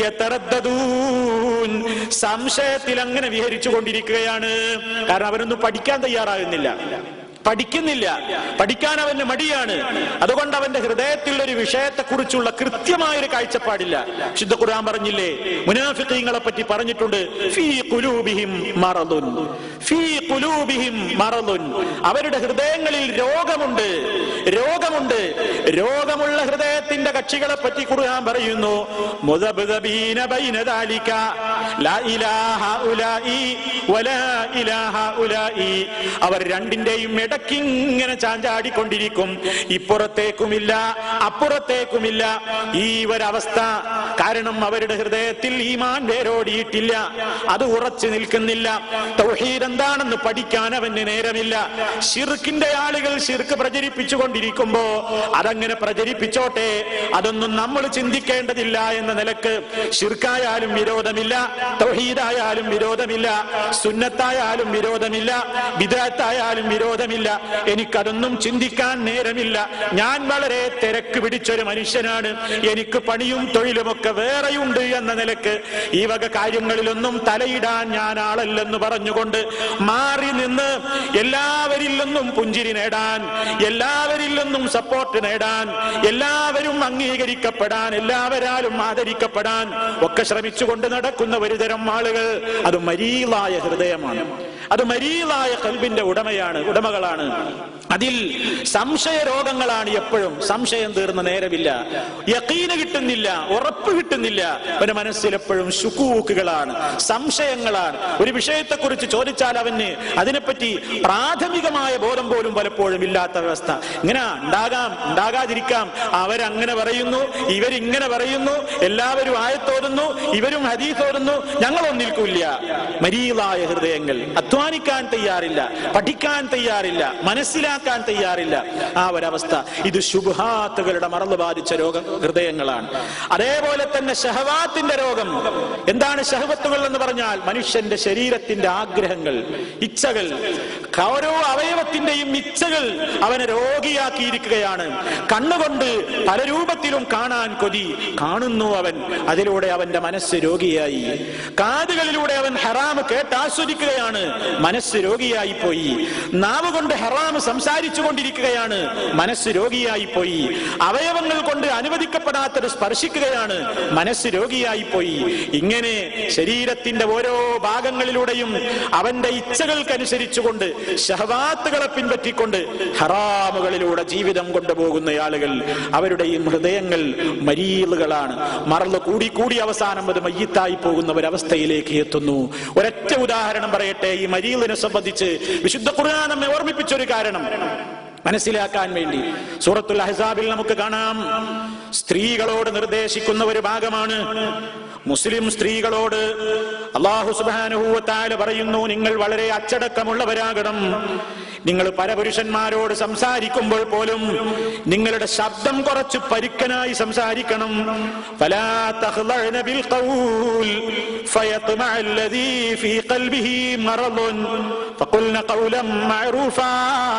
യതറദ്ദദൂൻ. സംശയത്തിൽ അങ്ങനെ വിഹരിച്ചു കൊണ്ടിരിക്കുകയാണ് കാരണം അവനൊന്നും പഠിക്കാൻ തയ്യാറാകുന്നില്ല പഠിക്കുന്നില്ല പഠിക്കാൻ അവന് മടിയാണ് അതുകൊണ്ട് അവന്റെ ഹൃദയത്തിൽ ഒരു വിഷയത്തെക്കുറിച്ചുള്ള കൃത്യമായ ഒരു കാഴ്ചപ്പാടില്ല ശുദ്ധ ഖുർആൻ പറഞ്ഞില്ലേ മുനാഫിഖീങ്ങളെ പറ്റി പറഞ്ഞിട്ടുണ്ട് ഫീ ഖുലൂബിഹിം മറദുൻ ഫീ ഖുലൂബിഹിം മറദുൻ അവരുടെ ഹൃദയങ്ങളിൽ രോഗമുണ്ട് രോഗമുണ്ട് രോഗമുള്ള ഹൃദയത്തിന്റെ കക്ഷികളെ പറ്റി ഖുർആൻ പറയുന്നു മുദബ്ദബീന ബൈന ദാലിക ലാ ഇലാഹ ഉലായി വലാ ഇലാഹ ഉലായി അവർ രണ്ടിന്റെയും ഇടയ്ക്ക് ഇങ്ങനെ ചാഞ്ചാടിക്കൊണ്ടിരിക്കും ഇപ്പുറത്തേക്കുമില്ല അപ്പുറത്തേക്കുമില്ല ഈ ഒരവസ്ഥ കാരണം അവരുടെ ഹൃദയത്തിൽ ഈമാൻ വേരോടിയിട്ടില്ല അത് ഉറച്ചു നിൽക്കുന്നില്ല തൗഹീദ് എന്താണെന്ന് പഠിക്കാൻ അവന് നേരമില്ല ഷിർക്കിന്റെ ആളുകൾ ഷിർക്ക് പ്രചരിപ്പിച്ചു കൊണ്ടിരിക്കുമ്പോ അതങ്ങനെ പ്രചരിപ്പിച്ചോട്ടെ അതൊന്നും നമ്മൾ ചിന്തിക്കേണ്ടതില്ല എന്ന നിലക്ക് ഷിർക്കായാലും വിരോധമില്ല തൗഹീദായാലും വിരോധമില്ല സുന്നത്തായാലും വിരോധമില്ല വിദാത്തായാലും വിരോധമില്ല എനിക്കതൊന്നും ചിന്തിക്കാൻ നേരമില്ല ഞാൻ വളരെ തിരക്ക് പിടിച്ചൊരു മനുഷ്യനാണ് എനിക്ക് പണിയും തൊഴിലുമൊക്കെ വേറെയുണ്ട് എന്ന നിലക്ക് ഈ വക കാര്യങ്ങളിലൊന്നും തലയിടാൻ ഞാൻ ആളല്ലെന്ന് പറഞ്ഞുകൊണ്ട് മാറി നിന്ന് എല്ലാവരിൽ നിന്നും പുഞ്ചിരി നേടാൻ എല്ലാവരിൽ നിന്നും സപ്പോർട്ട് നേടാൻ എല്ലാവരും അംഗീകരിക്കപ്പെടാൻ എല്ലാവരാലും ആദരിക്കപ്പെടാൻ ഒക്കെ ശ്രമിച്ചുകൊണ്ട് നടക്കുന്ന ഒരു തരം ആളുകൾ അത് മരീളായ ഹൃദയമാണ് അത് മരീളായ കൽബിന്റെ ഉടമയാണ് ഉടമകളാണ് അതിൽ സംശയ രോഗങ്ങളാണ് എപ്പോഴും സംശയം തീർന്ന നേരമില്ല യക്കീന് കിട്ടുന്നില്ല ഉറപ്പ് കിട്ടുന്നില്ല അവന്റെ മനസ്സിൽ എപ്പോഴും ശുക്കൂക്കുകളാണ് സംശയങ്ങളാണ് ഒരു വിഷയത്തെക്കുറിച്ച് ചോദിച്ചാൽ അവന് അതിനെപ്പറ്റി പ്രാഥമികമായ ബോധം പോലും പലപ്പോഴും ഇല്ലാത്ത അവസ്ഥ ഇങ്ങനെ ഉണ്ടാകാം ഉണ്ടാകാതിരിക്കാം അവരങ്ങനെ പറയുന്നു ഇവരിങ്ങനെ പറയുന്നു എല്ലാവരും ആയത്തോതുന്നു ഇവരും ഹദീസോതുന്നു ഞങ്ങളൊന്നും നിൽക്കില്ല മരീളായ ഹൃദയങ്ങൾ അധ്വാനിക്കാൻ തയ്യാറില്ല പഠിക്കാൻ തയ്യാറില്ല മനസ്സിലാക്കാൻ തയ്യാറില്ല ആ ഒരവസ്ഥ ഇത് ശുഭാത്തുകളുടെ മറന്നു ബാധിച്ച രോഗ ഹൃദയങ്ങളാണ് അതേപോലെ തന്നെ ഷഹവാത്തിന്റെ രോഗം എന്താണ് ഷഹവത്തുകൾ എന്ന് പറഞ്ഞാൽ മനുഷ്യന്റെ ശരീരത്തിന്റെ ആഗ്രഹങ്ങൾ ഇച്ഛകൾ ഓരോ അവയവത്തിന്റെയും ഇച്ഛകൾ അവനെ രോഗിയാക്കിയിരിക്കുകയാണ് കണ്ണുകൊണ്ട് പല രൂപത്തിലും കാണാൻ കൊതി കാണുന്നു അവൻ അതിലൂടെ അവന്റെ മനസ്സ് രോഗിയായി കാതുകളിലൂടെ അവൻ ഹറാമ് കേട്ടാസ്വദിക്കുകയാണ് മനസ്സ് രോഗിയായി പോയി നാവ് കൊണ്ട് ഹറാമ് സംസാരിച്ചു കൊണ്ടിരിക്കുകയാണ് മനസ്സ് രോഗിയായി പോയി അവയവങ്ങൾ കൊണ്ട് അനുവദിക്കപ്പെടാത്തത് സ്പർശിക്കുകയാണ് മനസ്സ് രോഗിയായി പോയി ഇങ്ങനെ ശരീരത്തിന്റെ ഓരോ ഭാഗങ്ങളിലൂടെയും അവന്റെ ഇച്ഛകൾക്കനുസരിച്ചുകൊണ്ട് ഷഹവാത്തുകളെ പിൻപറ്റിക്കൊണ്ട് ഹറാമുകളിലൂടെ ജീവിതം കൊണ്ടുപോകുന്ന ആളുകൾ അവരുടെയും ഹൃദയങ്ങൾ മരീലുകളാണ് മറന്ന് കൂടി കൂടി അവസാനം അത് മയ്യത്തായി പോകുന്ന ഒരവസ്ഥയിലേക്ക് എത്തുന്നു ഒരൊറ്റ ഉദാഹരണം പറയട്ടെ ഈ മരീലിനെ സംബന്ധിച്ച് വിശുദ്ധ ഖുർആൻ നമ്മെ ഓർമ്മിപ്പിച്ച ഒരു കാരണം മനസ്സിലാക്കാൻ വേണ്ടി സൂറത്തുൽ അഹ്സാബിൽ നമുക്ക് കാണാം സ്ത്രീകളോട് നിർദ്ദേശിക്കുന്ന ഒരു ഭാഗമാണ് മുസ്ലിം സ്ത്രീകളോട് അള്ളാഹു സുബാനുഭൂവത്താല് പറയുന്നു നിങ്ങൾ വളരെ അച്ചടക്കമുള്ളവരാകണം നിങ്ങൾ പരപുരുഷന്മാരോട് സംസാരിക്കുമ്പോൾ പോലും നിങ്ങളുടെ ശബ്ദം കുറച്ച് പരുക്കനായി സംസാരിക്കണം فلا تخضعن بالقول فيطمع الذي في قلبه مرض فقلن قولا معروفا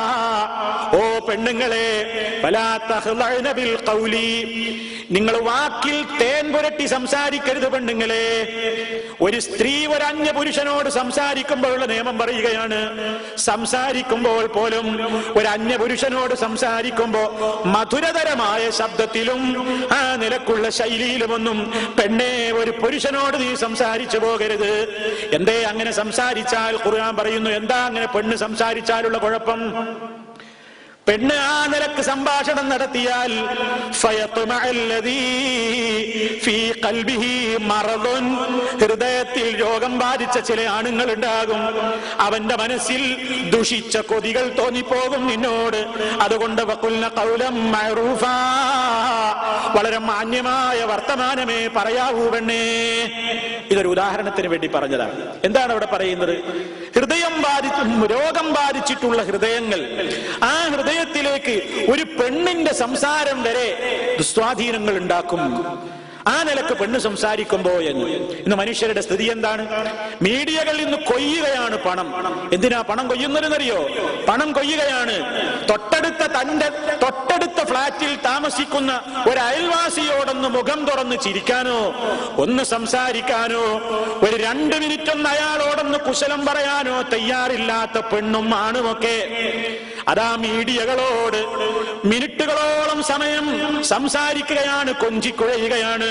ഓ പെണ്ണുങ്ങളെ فلا تخضعن بالقول നിങ്ങൾ വാക്കിൽ തേൻ പുരട്ടി സംസാരിക്കരുത് പെണ്ണുങ്ങളെ ഒരു സ്ത്രീ ഒരു അന്യ പുരുഷനോട് സംസാരിക്കുമ്പോഴുള്ള നിയമം പറയുകയാണ് സംസാരിക്കുമ്പോൾ പോലും ഒരു അന്യ പുരുഷനോട് സംസാരിക്കുമ്പോ മധുരതരമായ ശബ്ദത്തിലും ആ നിലക്കുള്ള ശൈലിയിലുമൊന്നും പെണ്ണെ ഒരു പുരുഷനോട് നീ സംസാരിച്ചു പോകരുത് എന്തേ അങ്ങനെ സംസാരിച്ചാൽ ഖുർആൻ പറയുന്നു എന്താ അങ്ങനെ പെണ്ണ് സംസാരിച്ചാലുള്ള കുഴപ്പം പെണ്ണ് ആ നിലക്ക് സംഭാഷണം നടത്തിയാൽ ഫയത്മഅ الذي في قلبه مرض ഹൃദയത്തിൽ രോഗം ബാധിച്ച ചില ആണുങ്ങൾ ഉണ്ടാകും അവന്റെ മനസ്സിൽ ദുഷിച്ച കൊതികൾ തോന്നിപ്പോകും നിന്നോട് അതുകൊണ്ട് വഖുൽന ഖൗലം മഅറൂഫാ വളരെ മാന്യമായ വർത്തമാനമേ പറയാവൂ പെണ്ണേ ഇതൊരു ഉദാഹരണത്തിന് വേണ്ടി പറഞ്ഞതാണ് എന്താണ് അവിടെ പറയുന്നത് ഹൃദയം ബാധിച്ചു രോഗം ബാധിച്ചിട്ടുള്ള ഹൃദയങ്ങൾ ആ ഹൃദയത്തിലേക്ക് ഒരു പെണ്ണിന്റെ സംസാരം വരെ ദുസ്വാധീനങ്ങൾ ഉണ്ടാക്കും ആ നിലക്ക് പെണ്ണ് സംസാരിക്കുമ്പോ എന്ന് ഇന്ന് മനുഷ്യരുടെ സ്ഥിതി എന്താണ് മീഡിയകൾ ഇന്ന് കൊയ്യുകയാണ് പണം എന്തിനാ പണം കൊയ്യുന്നതെന്നറിയോ പണം കൊയ്യുകയാണ് തൊട്ടടുത്ത തന്റെ തൊട്ടടുത്ത ഫ്ളാറ്റിൽ താമസിക്കുന്ന ഒരു അയൽവാസിയോടൊന്ന് മുഖം തുറന്ന് ചിരിക്കാനോ ഒന്ന് സംസാരിക്കാനോ ഒരു രണ്ട് മിനിറ്റ് ഒന്ന് അയാളോടൊന്ന് കുശലം പറയാനോ തയ്യാറില്ലാത്ത പെണ്ണും ആണുമൊക്കെ അതാ മീഡിയകളോട് മിനിറ്റുകളോളം സമയം സംസാരിക്കുകയാണ് കൊഞ്ചിക്കുഴയുകയാണ്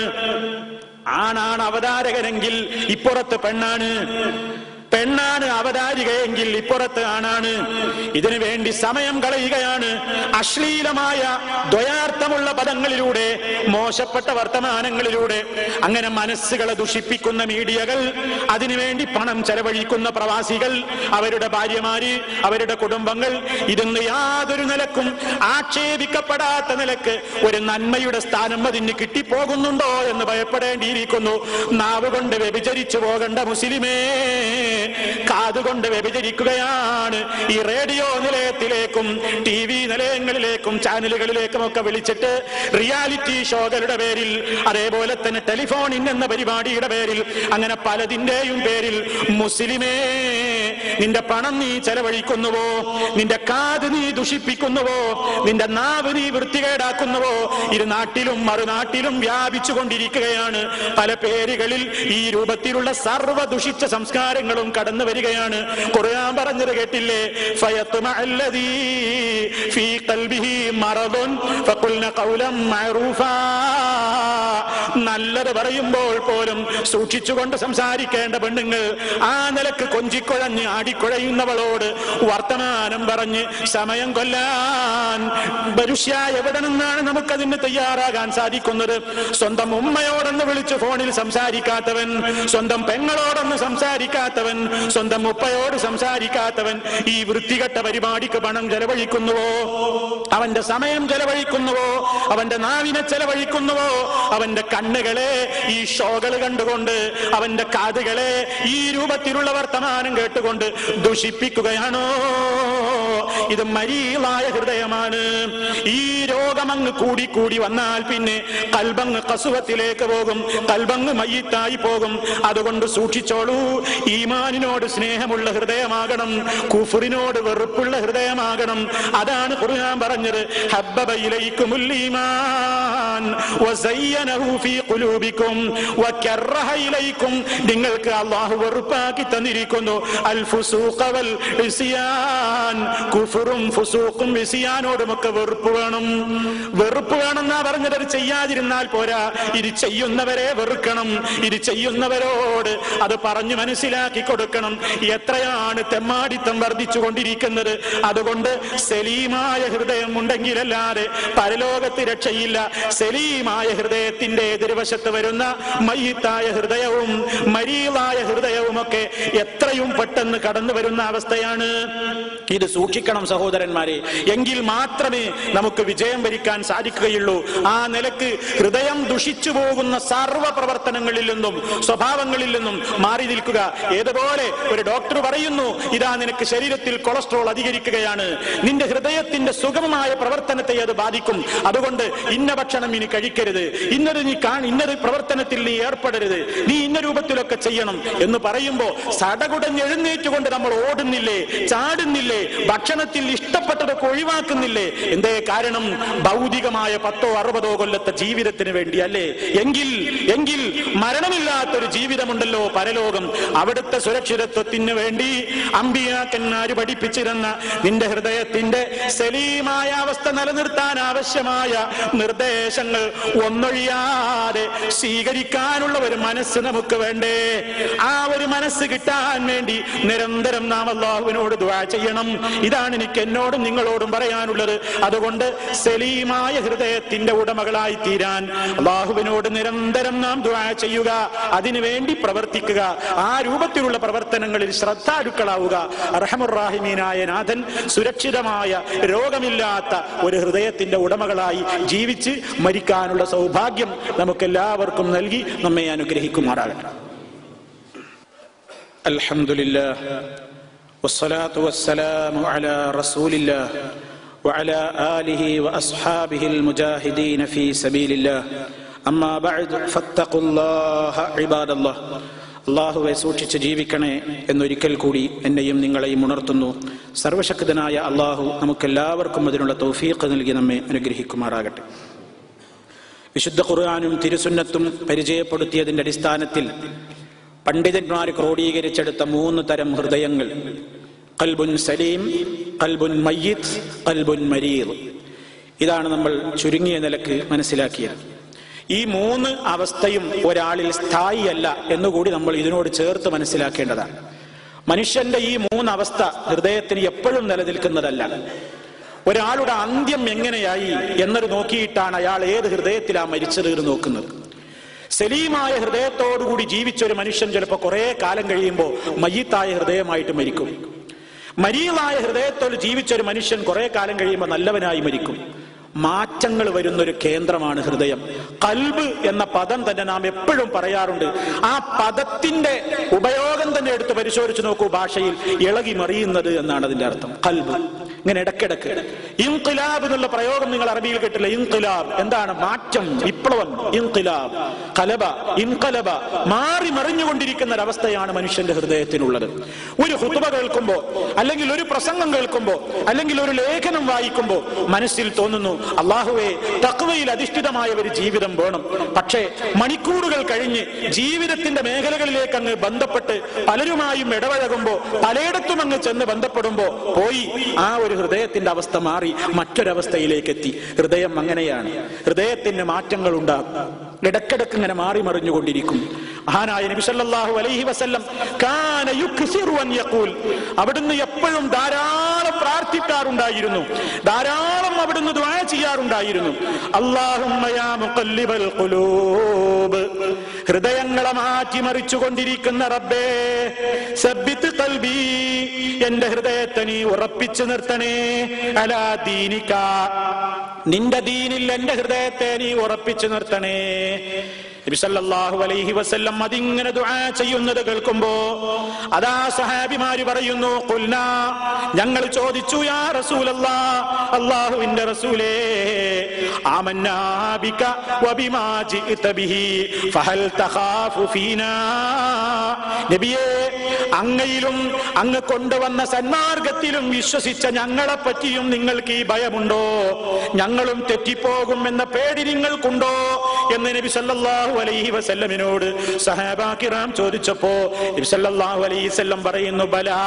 ആണാണ് അവതാരകനെങ്കിൽ ഇപ്പുറത്ത് പെണ്ണാണ് പെണ്ണാണ് അവതാരികയെങ്കിൽ ഇപ്പുറത്ത് ആണാണ് ഇതിനു വേണ്ടി സമയം കളയുകയാണ് അശ്ലീലമായ ദ്വയാർത്ഥമുള്ള പദങ്ങളിലൂടെ മോശപ്പെട്ട വർത്തമാനങ്ങളിലൂടെ അങ്ങനെ മനസ്സുകളെ ദുഷിപ്പിക്കുന്ന മീഡിയകൾ അതിനുവേണ്ടി പണം ചെലവഴിക്കുന്ന പ്രവാസികൾ അവരുടെ ഭാര്യമാര് അവരുടെ കുടുംബങ്ങൾ ഇതൊന്ന് യാതൊരു നിലക്കും ആക്ഷേപിക്കപ്പെടാത്ത നിലക്ക് ഒരു നന്മയുടെ സ്ഥാനം അതിന് കിട്ടിപ്പോകുന്നുണ്ടോ എന്ന് ഭയപ്പെടേണ്ടിയിരിക്കുന്നു നാവ് കൊണ്ട് വ്യഭിചരിച്ചു പോകേണ്ട മുസ്ലിമേ കാതുകൊണ്ട് വ്യഭിചരിക്കുകയാണ് ഈ റേഡിയോ നിലയത്തിലേക്കും ടി വി നിലയങ്ങളിലേക്കും ചാനലുകളിലേക്കും ഒക്കെ വിളിച്ചിട്ട് റിയാലിറ്റി ഷോകളുടെ പേരിൽ അതേപോലെ തന്നെ ടെലിഫോണിൻ എന്ന പരിപാടിയുടെ പേരിൽ അങ്ങനെ പലതിന്റെയും പേരിൽ മുസ്ലിമേ നിന്റെ പണം നീ ചെലവഴിക്കുന്നുവോ നിന്റെ കാത് നീ ദുഷിപ്പിക്കുന്നുവോ നിന്റെ നാവ് നീ വൃത്തികേടാക്കുന്നുവോ ഇരു നാട്ടിലും മറുനാട്ടിലും വ്യാപിച്ചു കൊണ്ടിരിക്കുകയാണ് പല പേരുകളിൽ ഈ രൂപത്തിലുള്ള സർവ്വ ദുഷിച്ച സംസ്കാരങ്ങളും കടന്നു വരികയാണ് ഖുർആൻ പറഞ്ഞത് കേട്ടില്ലേ ഫയത്മഅ അല്ലദീ ഫീ ഖൽബിഹി മറദുൻ ഫഖുൽന ഖൗലൻ മഅറൂഫാ നല്ലത് പറയുമ്പോൾ പോലും സൂക്ഷിച്ചുകൊണ്ട് സംസാരിക്കേണ്ട പെണ്ണുങ്ങൾ ആ നിലക്ക് കൊഞ്ചിക്കുഴഞ്ഞ് ആടിക്കുഴയുന്നവളോട് വർത്തമാനം പറഞ്ഞ് സമയം കൊല്ലാൻ മനുഷ്യ എവിടെ നിന്നാണ് നമുക്കതിന് തയ്യാറാകാൻ സാധിക്കുന്നത് സ്വന്തം ഉമ്മയോടൊന്ന് വിളിച്ച് ഫോണിൽ സംസാരിക്കാത്തവൻ സ്വന്തം പെങ്ങളോടൊന്ന് സംസാരിക്കാത്തവൻ സ്വന്തം ഉപ്പയോട് സംസാരിക്കാത്തവൻ ഈ വൃത്തികെട്ട പരിപാടിക്ക് പണം ചെലവഴിക്കുന്നുവോ അവന്റെ സമയം ചെലവഴിക്കുന്നുവോ അവന്റെ നാവിനെ ചെലവഴിക്കുന്നുവോ അവന്റെ കണ്ണുകളെ ഈ ഷോകൾ കണ്ടുകൊണ്ട് അവന്റെ കാതുകളെ ഈ രൂപത്തിലുള്ള വർത്തമാനം കേട്ടുകൊണ്ട് ദുഷിപ്പിക്കുകയാണോ ഇത് മരീളായ ഹൃദയമാണ് ഈ രോഗമങ്ങ് കൂടി കൂടി വന്നാൽ പിന്നെ കൽബങ്ങ് കസുവത്തിലേക്ക് പോകും കൽബങ്ങ് മയ്യത്തായി പോകും അതുകൊണ്ട് സൂക്ഷിച്ചോളൂ ഈമാനിനോട് സ്നേഹമുള്ള ഹൃദയമാകണം കുഫറിനോട് വെറുപ്പുള്ള ഹൃദയമാകണം അതാണ് ഖുർആൻ പറഞ്ഞത് ഹബ്ബബ ഇലൈക്കുമുൽ ഈമാൻ വസയ്യനഹു ഫീ ഖുലൂബിക്കും വകറഹ ഇലൈക്കും നിങ്ങൾക്ക് അല്ലാഹു വെറുപ്പാക്കി തന്നിരിക്കുന്നു അൽ ഫുസൂഖ വൽ ഇസ്യാൻ കുഫറും ഫുസൂഖും ഇസ്യാനോടുമൊക്കെ വെറുപ്പ് വേണം വെറുപ്പ് വേണമെന്നാ പറഞ്ഞത് അത് ചെയ്യാതിരുന്നാൽ പോരാ ഇത് ചെയ്യുന്നവരെ വെറുക്കണം ഇത് ചെയ്യുന്നവരോട് അത് പറഞ്ഞു മനസ്സിലാക്കി കൊടുക്കണം എത്രയാണ് തെമ്മാടിത്തം വർദ്ധിച്ചു കൊണ്ടിരിക്കുന്നത് അതുകൊണ്ട് സലീമായ ഹൃദയം ഉണ്ടെങ്കിലല്ലാതെ പരലോകത്ത് രക്ഷയില്ല സലീമായ ഹൃദയത്തിന്റെ എതിർവശത്ത് വരുന്ന മയ്യത്തായ ഹൃദയവും മരീളായ ഹൃദയവും ഒക്കെ എത്രയും പെട്ടെന്ന് കടന്നു വരുന്ന അവസ്ഥയാണ് ഇത് സൂക്ഷിക്കണം സഹോദരന്മാരെ എങ്കിൽ മാത്രമേ നമുക്ക് വിജയം വരിക്കാൻ സാധിക്കുകയുള്ളൂ ആ നിലക്ക് ഹൃദയം ദുഷിച്ചു പോകുന്ന സർവ്വ പ്രവർത്തനങ്ങളിൽ നിന്നും സ്വഭാവങ്ങളിൽ നിന്നും മാറി നിൽക്കുക ഏതുപോലെ ഒരു ഡോക്ടർ പറയുന്നു ഇതാ നിനക്ക് ശരീരത്തിൽ കൊളസ്ട്രോൾ അധികരിക്കുകയാണ് നിന്റെ ഹൃദയത്തിന്റെ സുഗമമായ പ്രവർത്തനത്തെ അത് ബാധിക്കും അതുകൊണ്ട് ഇന്ന ഭക്ഷണം ഇനി കഴിക്കരുത് ഇന്നത് നീ കാണ ഇന്നത് പ്രവർത്തനത്തിൽ നീ ഏർപ്പെടരുത് നീ ഇന്ന രൂപത്തിലൊക്കെ ചെയ്യണം എന്ന് പറയുമ്പോ സടകുടഞ്ഞ് എഴുന്നേറ്റുകൊണ്ട് നമ്മൾ ഓടുന്നില്ലേ ചാടുന്നില്ലേ ഭക്ഷണത്തിൽ ഇഷ്ടപ്പെട്ടതൊക്കെ ഒഴിവാക്കുന്നില്ലേ എന്തേ കാരണം ഭൗതികമായ പത്തോ അറുപതോ കൊല്ലത്തെ ജീവിതത്തിന് വേണ്ടി അല്ലേ എങ്കിൽ എങ്കിൽ മരണമില്ലാത്തൊരു ജീവിതമുണ്ടല്ലോ പരലോകം അവിടുത്തെ സുരക്ഷിതത്വത്തിന് വേണ്ടി അമ്പിയാക്കന്മാര് പഠിപ്പിച്ചിരുന്ന നിന്റെ ഹൃദയത്തിന്റെ സലീമായ അവസ്ഥ നിലനിർത്താൻ ആവശ്യമായ നിർദ്ദേശങ്ങൾ ഒന്നൊഴിയാതെ സ്വീകരിക്കാനുള്ള ഒരു മനസ്സ് നമുക്ക് വേണ്ടേ ആ ഒരു മനസ്സ് കിട്ടാൻ വേണ്ടി നിരന്തരം നാം അള്ളാഹുവിനോട് ദ്വാ ചെയ്യണം ഇതാണ് എനിക്ക് എന്നോടും നിങ്ങളോടും പറയാനുള്ളത് അതുകൊണ്ട് സലീമായ ഹൃദയത്തിന്റെ ഉടമകളായി തീരാൻ അള്ളാഹുവിനോട് നിരന്തരം നാം ദ്വാ ചെയ്യുക അതിനുവേണ്ടി പ്രവർത്തിക്കുക ആ രൂപത്തിലുള്ള പ്രവർത്തനങ്ങളിൽ ശ്രദ്ധാലുക്കളാവുക അർഹമുറാഹിമീനായ നാഥൻ സുരക്ഷിതമായ രോഗമില്ലാത്ത ഒരു ഹൃദയത്തിന്റെ ഉടമകളായി ജീവിച്ച് മരിക്കാനുള്ള സൗഭാഗ്യം നമുക്കെല്ലാവർക്കും നൽകി നമ്മെ അനുഗ്രഹിക്കുമാറാകട്ടെ അൽഹംദുലില്ലാ والصلاة والسلام على رسول الله وعلى آله وأصحابه المجاهدين في سبيل الله أما بعد فاتقوا الله عباد الله അള്ളാഹുവെ സൂക്ഷിച്ച് ജീവിക്കണേ എന്നൊരിക്കൽ കൂടി എന്നെയും നിങ്ങളെയും ഉണർത്തുന്നു സർവശക്തനായ അള്ളാഹു നമുക്കെല്ലാവർക്കും അതിനുള്ള തൗഫീഖ് നൽകി നമ്മെ അനുഗ്രഹിക്കുമാറാകട്ടെ വിശുദ്ധ ഖുർആാനും തിരുസുന്നത്തും പരിചയപ്പെടുത്തിയതിന്റെ അടിസ്ഥാനത്തിൽ പണ്ഡിതന്മാർ ക്രോഡീകരിച്ചെടുത്ത മൂന്ന് തരം ഹൃദയങ്ങൾ കൽബുൻ സലീം കൽബുൻ മയ്യിത്ത് കൽബുൻ മരീർ ഇതാണ് നമ്മൾ ചുരുങ്ങിയ നിലക്ക് മനസ്സിലാക്കിയത് ഈ മൂന്ന് അവസ്ഥയും ഒരാളിൽ സ്ഥായിയല്ല എന്നുകൂടി നമ്മൾ ഇതിനോട് ചേർത്ത് മനസ്സിലാക്കേണ്ടതാണ് മനുഷ്യന്റെ ഈ മൂന്ന് അവസ്ഥ ഹൃദയത്തിന് എപ്പോഴും നിലനിൽക്കുന്നതല്ല ഒരാളുടെ അന്ത്യം എങ്ങനെയായി എന്നത് നോക്കിയിട്ടാണ് അയാൾ ഏത് ഹൃദയത്തിലാ മരിച്ചത് എന്ന് നോക്കുന്നത് സലീമായ ഹൃദയത്തോടുകൂടി ജീവിച്ച ഒരു മനുഷ്യൻ ചിലപ്പോൾ കുറെ കാലം കഴിയുമ്പോൾ മയ്യത്തായ ഹൃദയമായിട്ട് മരിക്കും മരീളായ ഹൃദയത്തോട് ജീവിച്ച ഒരു മനുഷ്യൻ കുറെ കാലം കഴിയുമ്പോൾ നല്ലവനായി മരിക്കും മാറ്റങ്ങൾ വരുന്നൊരു കേന്ദ്രമാണ് ഹൃദയം കൽബ് എന്ന പദം തന്നെ നാം എപ്പോഴും പറയാറുണ്ട് ആ പദത്തിന്റെ ഉപയോഗം തന്നെ എടുത്ത് പരിശോധിച്ച് നോക്കൂ ഭാഷയിൽ ഇളകി മറിയുന്നത് എന്നാണ് അതിന്റെ അർത്ഥം കൽബ് ഇങ്ങനെ ഇടക്കിടക്ക് ഇൻകിലാബ് എന്നുള്ള പ്രയോഗം നിങ്ങൾ അറബിയിൽ കേട്ടില്ല ഇൻകിലാബ് എന്താണ് മാറ്റം വിപ്ലവം ഇൻകിലാബ് കലബ ഇൻകലബ മാറി മറിഞ്ഞുകൊണ്ടിരിക്കുന്ന ഒരവസ്ഥയാണ് മനുഷ്യന്റെ ഹൃദയത്തിനുള്ളത് ഒരു ഹുതുബ കേൾക്കുമ്പോ അല്ലെങ്കിൽ ഒരു പ്രസംഗം കേൾക്കുമ്പോ അല്ലെങ്കിൽ ഒരു ലേഖനം വായിക്കുമ്പോ മനസ്സിൽ തോന്നുന്നു അള്ളാഹുവെ തക്വയിൽ അധിഷ്ഠിതമായ ഒരു ജീവിതം വേണം പക്ഷേ മണിക്കൂറുകൾ കഴിഞ്ഞ് ജീവിതത്തിന്റെ മേഖലകളിലേക്ക് അങ്ങ് ബന്ധപ്പെട്ട് പലരുമായും ഇടപഴകുമ്പോ പലയിടത്തും അങ്ങ് ചെന്ന് ബന്ധപ്പെടുമ്പോ പോയി ആ ഒരു ഹൃദയത്തിന്റെ അവസ്ഥ മാറി മറ്റൊരവസ്ഥയിലേക്ക് എത്തി ഹൃദയം അങ്ങനെയാണ് ഹൃദയത്തിന് മാറ്റങ്ങൾ ഉണ്ടാകും ഇടക്കിടക്ക് ഇങ്ങനെ മാറി മറിഞ്ഞുകൊണ്ടിരിക്കും മഹാനായ നബി സല്ലല്ലാഹു അലൈഹി വസല്ലം കാന യുക്സിറു അൻ യഖൂൽ അവിടുന്ന് എപ്പോഴും ധാരാളം പ്രാർത്ഥിക്കാറുണ്ടായിരുന്നു ധാരാളം അവിടുന്ന് ദുആ ചെയ്യാറുണ്ടായിരുന്നു അല്ലാഹുമ്മ യാ മുഖല്ലിബൽ ഖുലൂബ് ഹൃദയങ്ങളെ മാറ്റി മറിച്ചുകൊണ്ടിരിക്കുന്ന റബ്ബേ സബ്ബിത്ത് ഖൽബി എന്റെ ഹൃദയത്തെ നീ ഉറപ്പിച്ചു നിർത്തണേ അലാ ദീനിക നിന്റെ ദീനിൽ എന്റെ ഹൃദയത്തെ നീ ഉറപ്പിച്ചു നിർത്തണേ നബി സല്ലല്ലാഹു അലൈഹി വസല്ലം അതിങ്ങനെ ദുആ ചെയ്യുന്നത് കേൾക്കുമ്പോ അതാ സഹാബിമാര് പറയുന്നു ഖുൽനാ ഞങ്ങൾ ചോദിച്ചു യാ റസൂലല്ലാ അല്ലാഹുവിന്റെ റസൂലേ ആമന്നാ ബിക വബിമാ ജിഇത ബിഹി ഫഹൽ തഖാഫു ഫീനാ നബിയേ അങ്ങയിലും അങ്ങ് കൊണ്ടുവന്ന സന്മാർഗത്തിലും വിശ്വസിച്ച ഞങ്ങളെ പറ്റിയും നിങ്ങൾക്ക് ഈ ഭയമുണ്ടോ ഞങ്ങളും തെറ്റിപ്പോകും എന്ന പേടി നിങ്ങൾക്കുണ്ടോ എന്ന് നബി സല്ലല്ലാഹു അലൈഹി വസല്ലമിനോട് സഹാബാക്കിറാം ചോദിച്ചപ്പോ നബി സല്ലല്ലാഹു അലൈഹി വസല്ലം പറയുന്നു ബലാ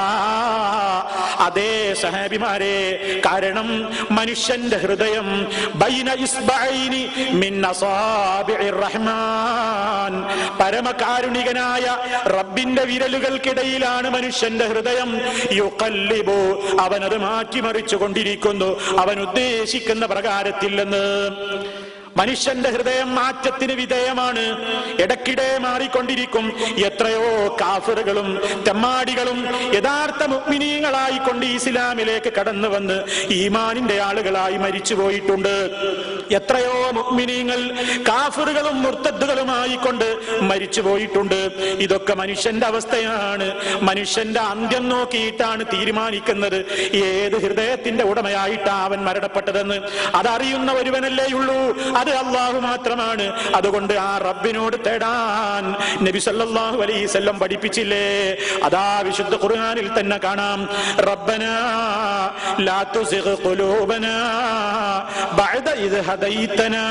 അതേ സഹാബിമാരെ കാരണം മനുഷ്യന്റെ ഹൃദയം ബൈന ഇസ്ബഅൈനി മിൻ അസാബിഇർ റഹ്മാൻ പരമകാരുണികനായ റബ്ബിന്റെ വിരലുകൾക്കിടയിലാണ് മനുഷ്യന്റെ ഹൃദയം യുഖല്ലിബു അവനത് മാറ്റിമറിച്ചു കൊണ്ടിരിക്കുന്നു അവൻ ഉദ്ദേശിക്കുന്ന പ്രകാരത്തിൽ നിന്ന് മനുഷ്യന്റെ ഹൃദയം മാറ്റത്തിന് വിധേയമാണ് ഇടയ്ക്കിടെ മാറിക്കൊണ്ടിരിക്കും എത്രയോ കാഫറുകളും തെമ്മാടികളും യഥാർത്ഥ മുഗ്മിനീങ്ങളായി കൊണ്ട് ഇസ്ലാമിലേക്ക് കടന്നു വന്ന് ഈമാനിന്റെ ആളുകളായി മരിച്ചു പോയിട്ടുണ്ട് എത്രയോ മുഗ്മിനീങ്ങൾ കാഫറുകളും മുർത്തദ്ദുകളുമായി കൊണ്ട് മരിച്ചു പോയിട്ടുണ്ട് ഇതൊക്കെ മനുഷ്യന്റെ അവസ്ഥയാണ് മനുഷ്യന്റെ അന്ത്യം നോക്കിയിട്ടാണ് തീരുമാനിക്കുന്നത് ഏത് ഹൃദയത്തിന്റെ ഉടമയായിട്ടാ അവൻ മരണപ്പെട്ടതെന്ന് അതറിയുന്ന ഒരുവനല്ലേ ഉള്ളൂ അത് അള്ളാഹു മാത്രമാണ് അതുകൊണ്ട് ആ റബ്ബിനോട് തേടാൻ നബി സല്ലല്ലാഹു അലൈഹി വസല്ലം പഠിപ്പിച്ചില്ലേ അതാ വിശുദ്ധ ഖുർആനിൽ തന്നെ കാണാം റബ്ബന ലാ തുസിഗ് ഖുലൂബന ബഅദ ഇദ് ഹദൈതനാ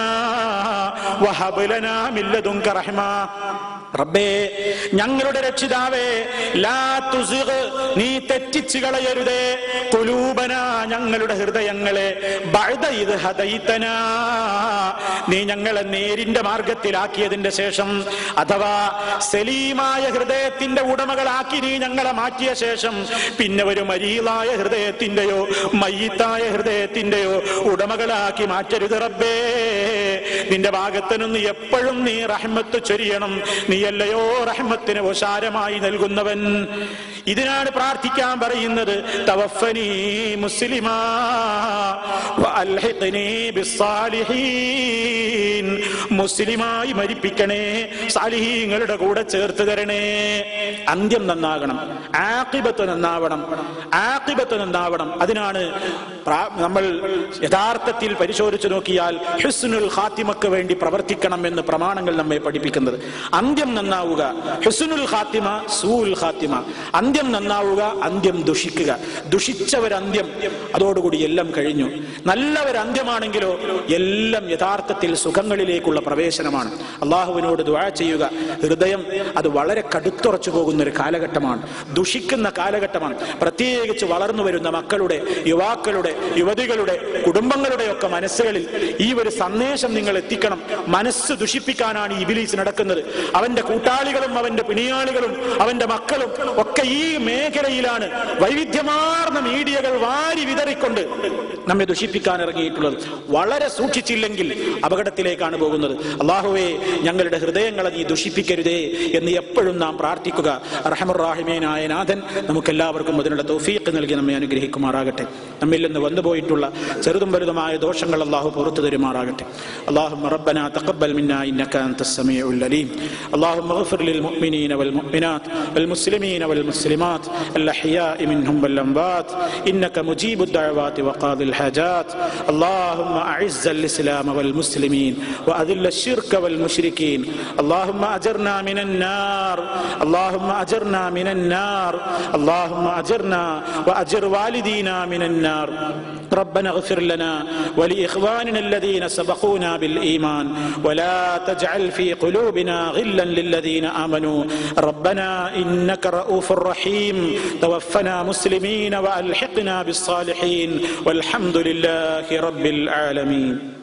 വഹബ് ലനാ മിൻ ലദുൻക റഹ്മ റബ്ബേ ഞങ്ങളുടെ രക്ഷിതാവേ ലാ തുസിഗ് നീ തെറ്റിച്ചു കളയരുതേ കുലൂബന ഞങ്ങളുടെ ഹൃദയങ്ങളെ ബഅദ ഇദ് ഹദൈതനാ നീ ഞങ്ങളെ നേരിന്റെ മാർഗത്തിലാക്കിയതിന്റെ ശേഷം അഥവാ സലീമായ ഹൃദയത്തിന്റെ ഉടമകളാക്കി നീ ഞങ്ങളെ മാറ്റിയ ശേഷം പിന്നെ ഒരു മരീലായ ഹൃദയത്തിന്റെയോ മയ്യത്തായ ഹൃദയത്തിന്റെയോ ഉടമകളാക്കി മാറ്റരുത് റബ്ബേ നിന്റെ ഭാഗത്തിനൊന്ന് എപ്പോഴും നീ റഹ്മത്ത് ചൊരിയണം നീയല്ലയോ റഹ്മത്തിന് ഓശാരമായി നൽകുന്നവൻ ഇതിനാണ് പ്രാർത്ഥിക്കാൻ പറയുന്നത് തവഫനി മുസ്ലിമാ വഅൽഹിഖ്നി ബിസ്സാലിഹീൻ മുസ്ലിമായി മരിപ്പിക്കണേ സാലിഹീങ്ങളുടെ കൂടെ ചേർത്ത് തരണേ അന്ത്യം നന്നാകണം ആക്കിബത്ത് നന്നാവണം ആക്കിബത്ത് നന്നാവണം അതിനാണ് പ്രാ- നമ്മൾ യഥാർത്ഥത്തിൽ പരിശോധിച്ചു നോക്കിയാൽ ഹുസ്നുൽ ഖാത്തിമക്ക് വേണ്ടി പ്രവർത്തിക്കണം എന്ന് പ്രമാണങ്ങൾ നമ്മെ പഠിപ്പിക്കുന്നത് അന്ത്യം നന്നാവുക ഹുസ്നുൽ ഖാത്തിമ സൂൽ ഖാത്തിമ അന്ത്യം നന്നാവുക അന്ത്യം ദുഷിക്കുക ദുഷിച്ചവരന്ത്യം അതോടുകൂടി എല്ലാം കഴിഞ്ഞു നല്ലവരന്ത്യമാണെങ്കിലോ എല്ലാം യഥാർത്ഥത്തിൽ സുഖങ്ങളിലേക്കുള്ള പ്രവേശനമാണ് അള്ളാഹുവിനോട് ദുആ ചെയ്യുക ഹൃദയം അത് വളരെ കടുത്തുറച്ചു പോകുന്ന ഒരു കാലഘട്ടമാണ് ദുഷിക്കുന്ന കാലഘട്ടമാണ് പ്രത്യേകിച്ച് വളർന്നു വരുന്ന മക്കളുടെ യുവാക്കളുടെ യുവതികളുടെ കുടുംബങ്ങളുടെ ഒക്കെ മനസ്സുകളിൽ ഈ ഒരു സന്ദേശം നിങ്ങൾ എത്തിക്കണം മനസ്സ് ദുഷിപ്പിക്കാനാണ് ഈ ഇബിലീസ് നടക്കുന്നത് അവന്റെ കൂട്ടാളികളും അവന്റെ പിണിയാളികളും അവന്റെ മക്കളും ഒക്കെ ഈ മേഖലയിലാണ് വൈവിധ്യമാർന്ന മീഡിയകൾ വാരി വിതറിക്കൊണ്ട് നമ്മെ ദുഷിപ്പിക്കാൻ ഇറങ്ങിയിട്ടുള്ളത് വളരെ സൂക്ഷിച്ചില്ലെങ്കിൽ അപകടത്തിലേക്കാണ് പോകുന്നത് അള്ളാഹുവേ ഞങ്ങളുടെ ഹൃദയങ്ങളെ നീ ദുഷിപ്പിക്കരുതേ എന്ന് എപ്പോഴും നാം പ്രാർത്ഥിക്കുക റഹമുറാഹിമീനായ നാഥൻ നമുക്കെല്ലാവർക്കും അതിനുള്ള തൗഫീഖ് നൽകി നമ്മെ അനുഗ്രഹിക്കുമാറാകട്ടെ നമ്മിൽ നിന്ന് വന്നുപോയിട്ടുള്ള ചെറുതും വലുതുമായ ദോഷങ്ങൾ അള്ളാഹു പുറത്തു തരുമാറാകട്ടെ اللهم ربنا تقبل منا انك انت السميع العليم اللهم اغفر للمؤمنين والمؤمنات والمسلمين والمسلمات الاحياء منهم والاموات انك مجيب الدعوات وقاضي الحاجات اللهم اعز الاسلام والمسلمين واذل الشرك والمشركين اللهم اجرنا من النار اللهم اجرنا من النار اللهم اجرنا واجر والدينا من النار ربنا اغفر لنا ولاخواننا الذين سبقونا بالايمان ولا تجعل في قلوبنا غلا للذين امنوا ربنا انك رؤوف رحيم توفنا مسلمين والحقنا بالصالحين والحمد لله رب العالمين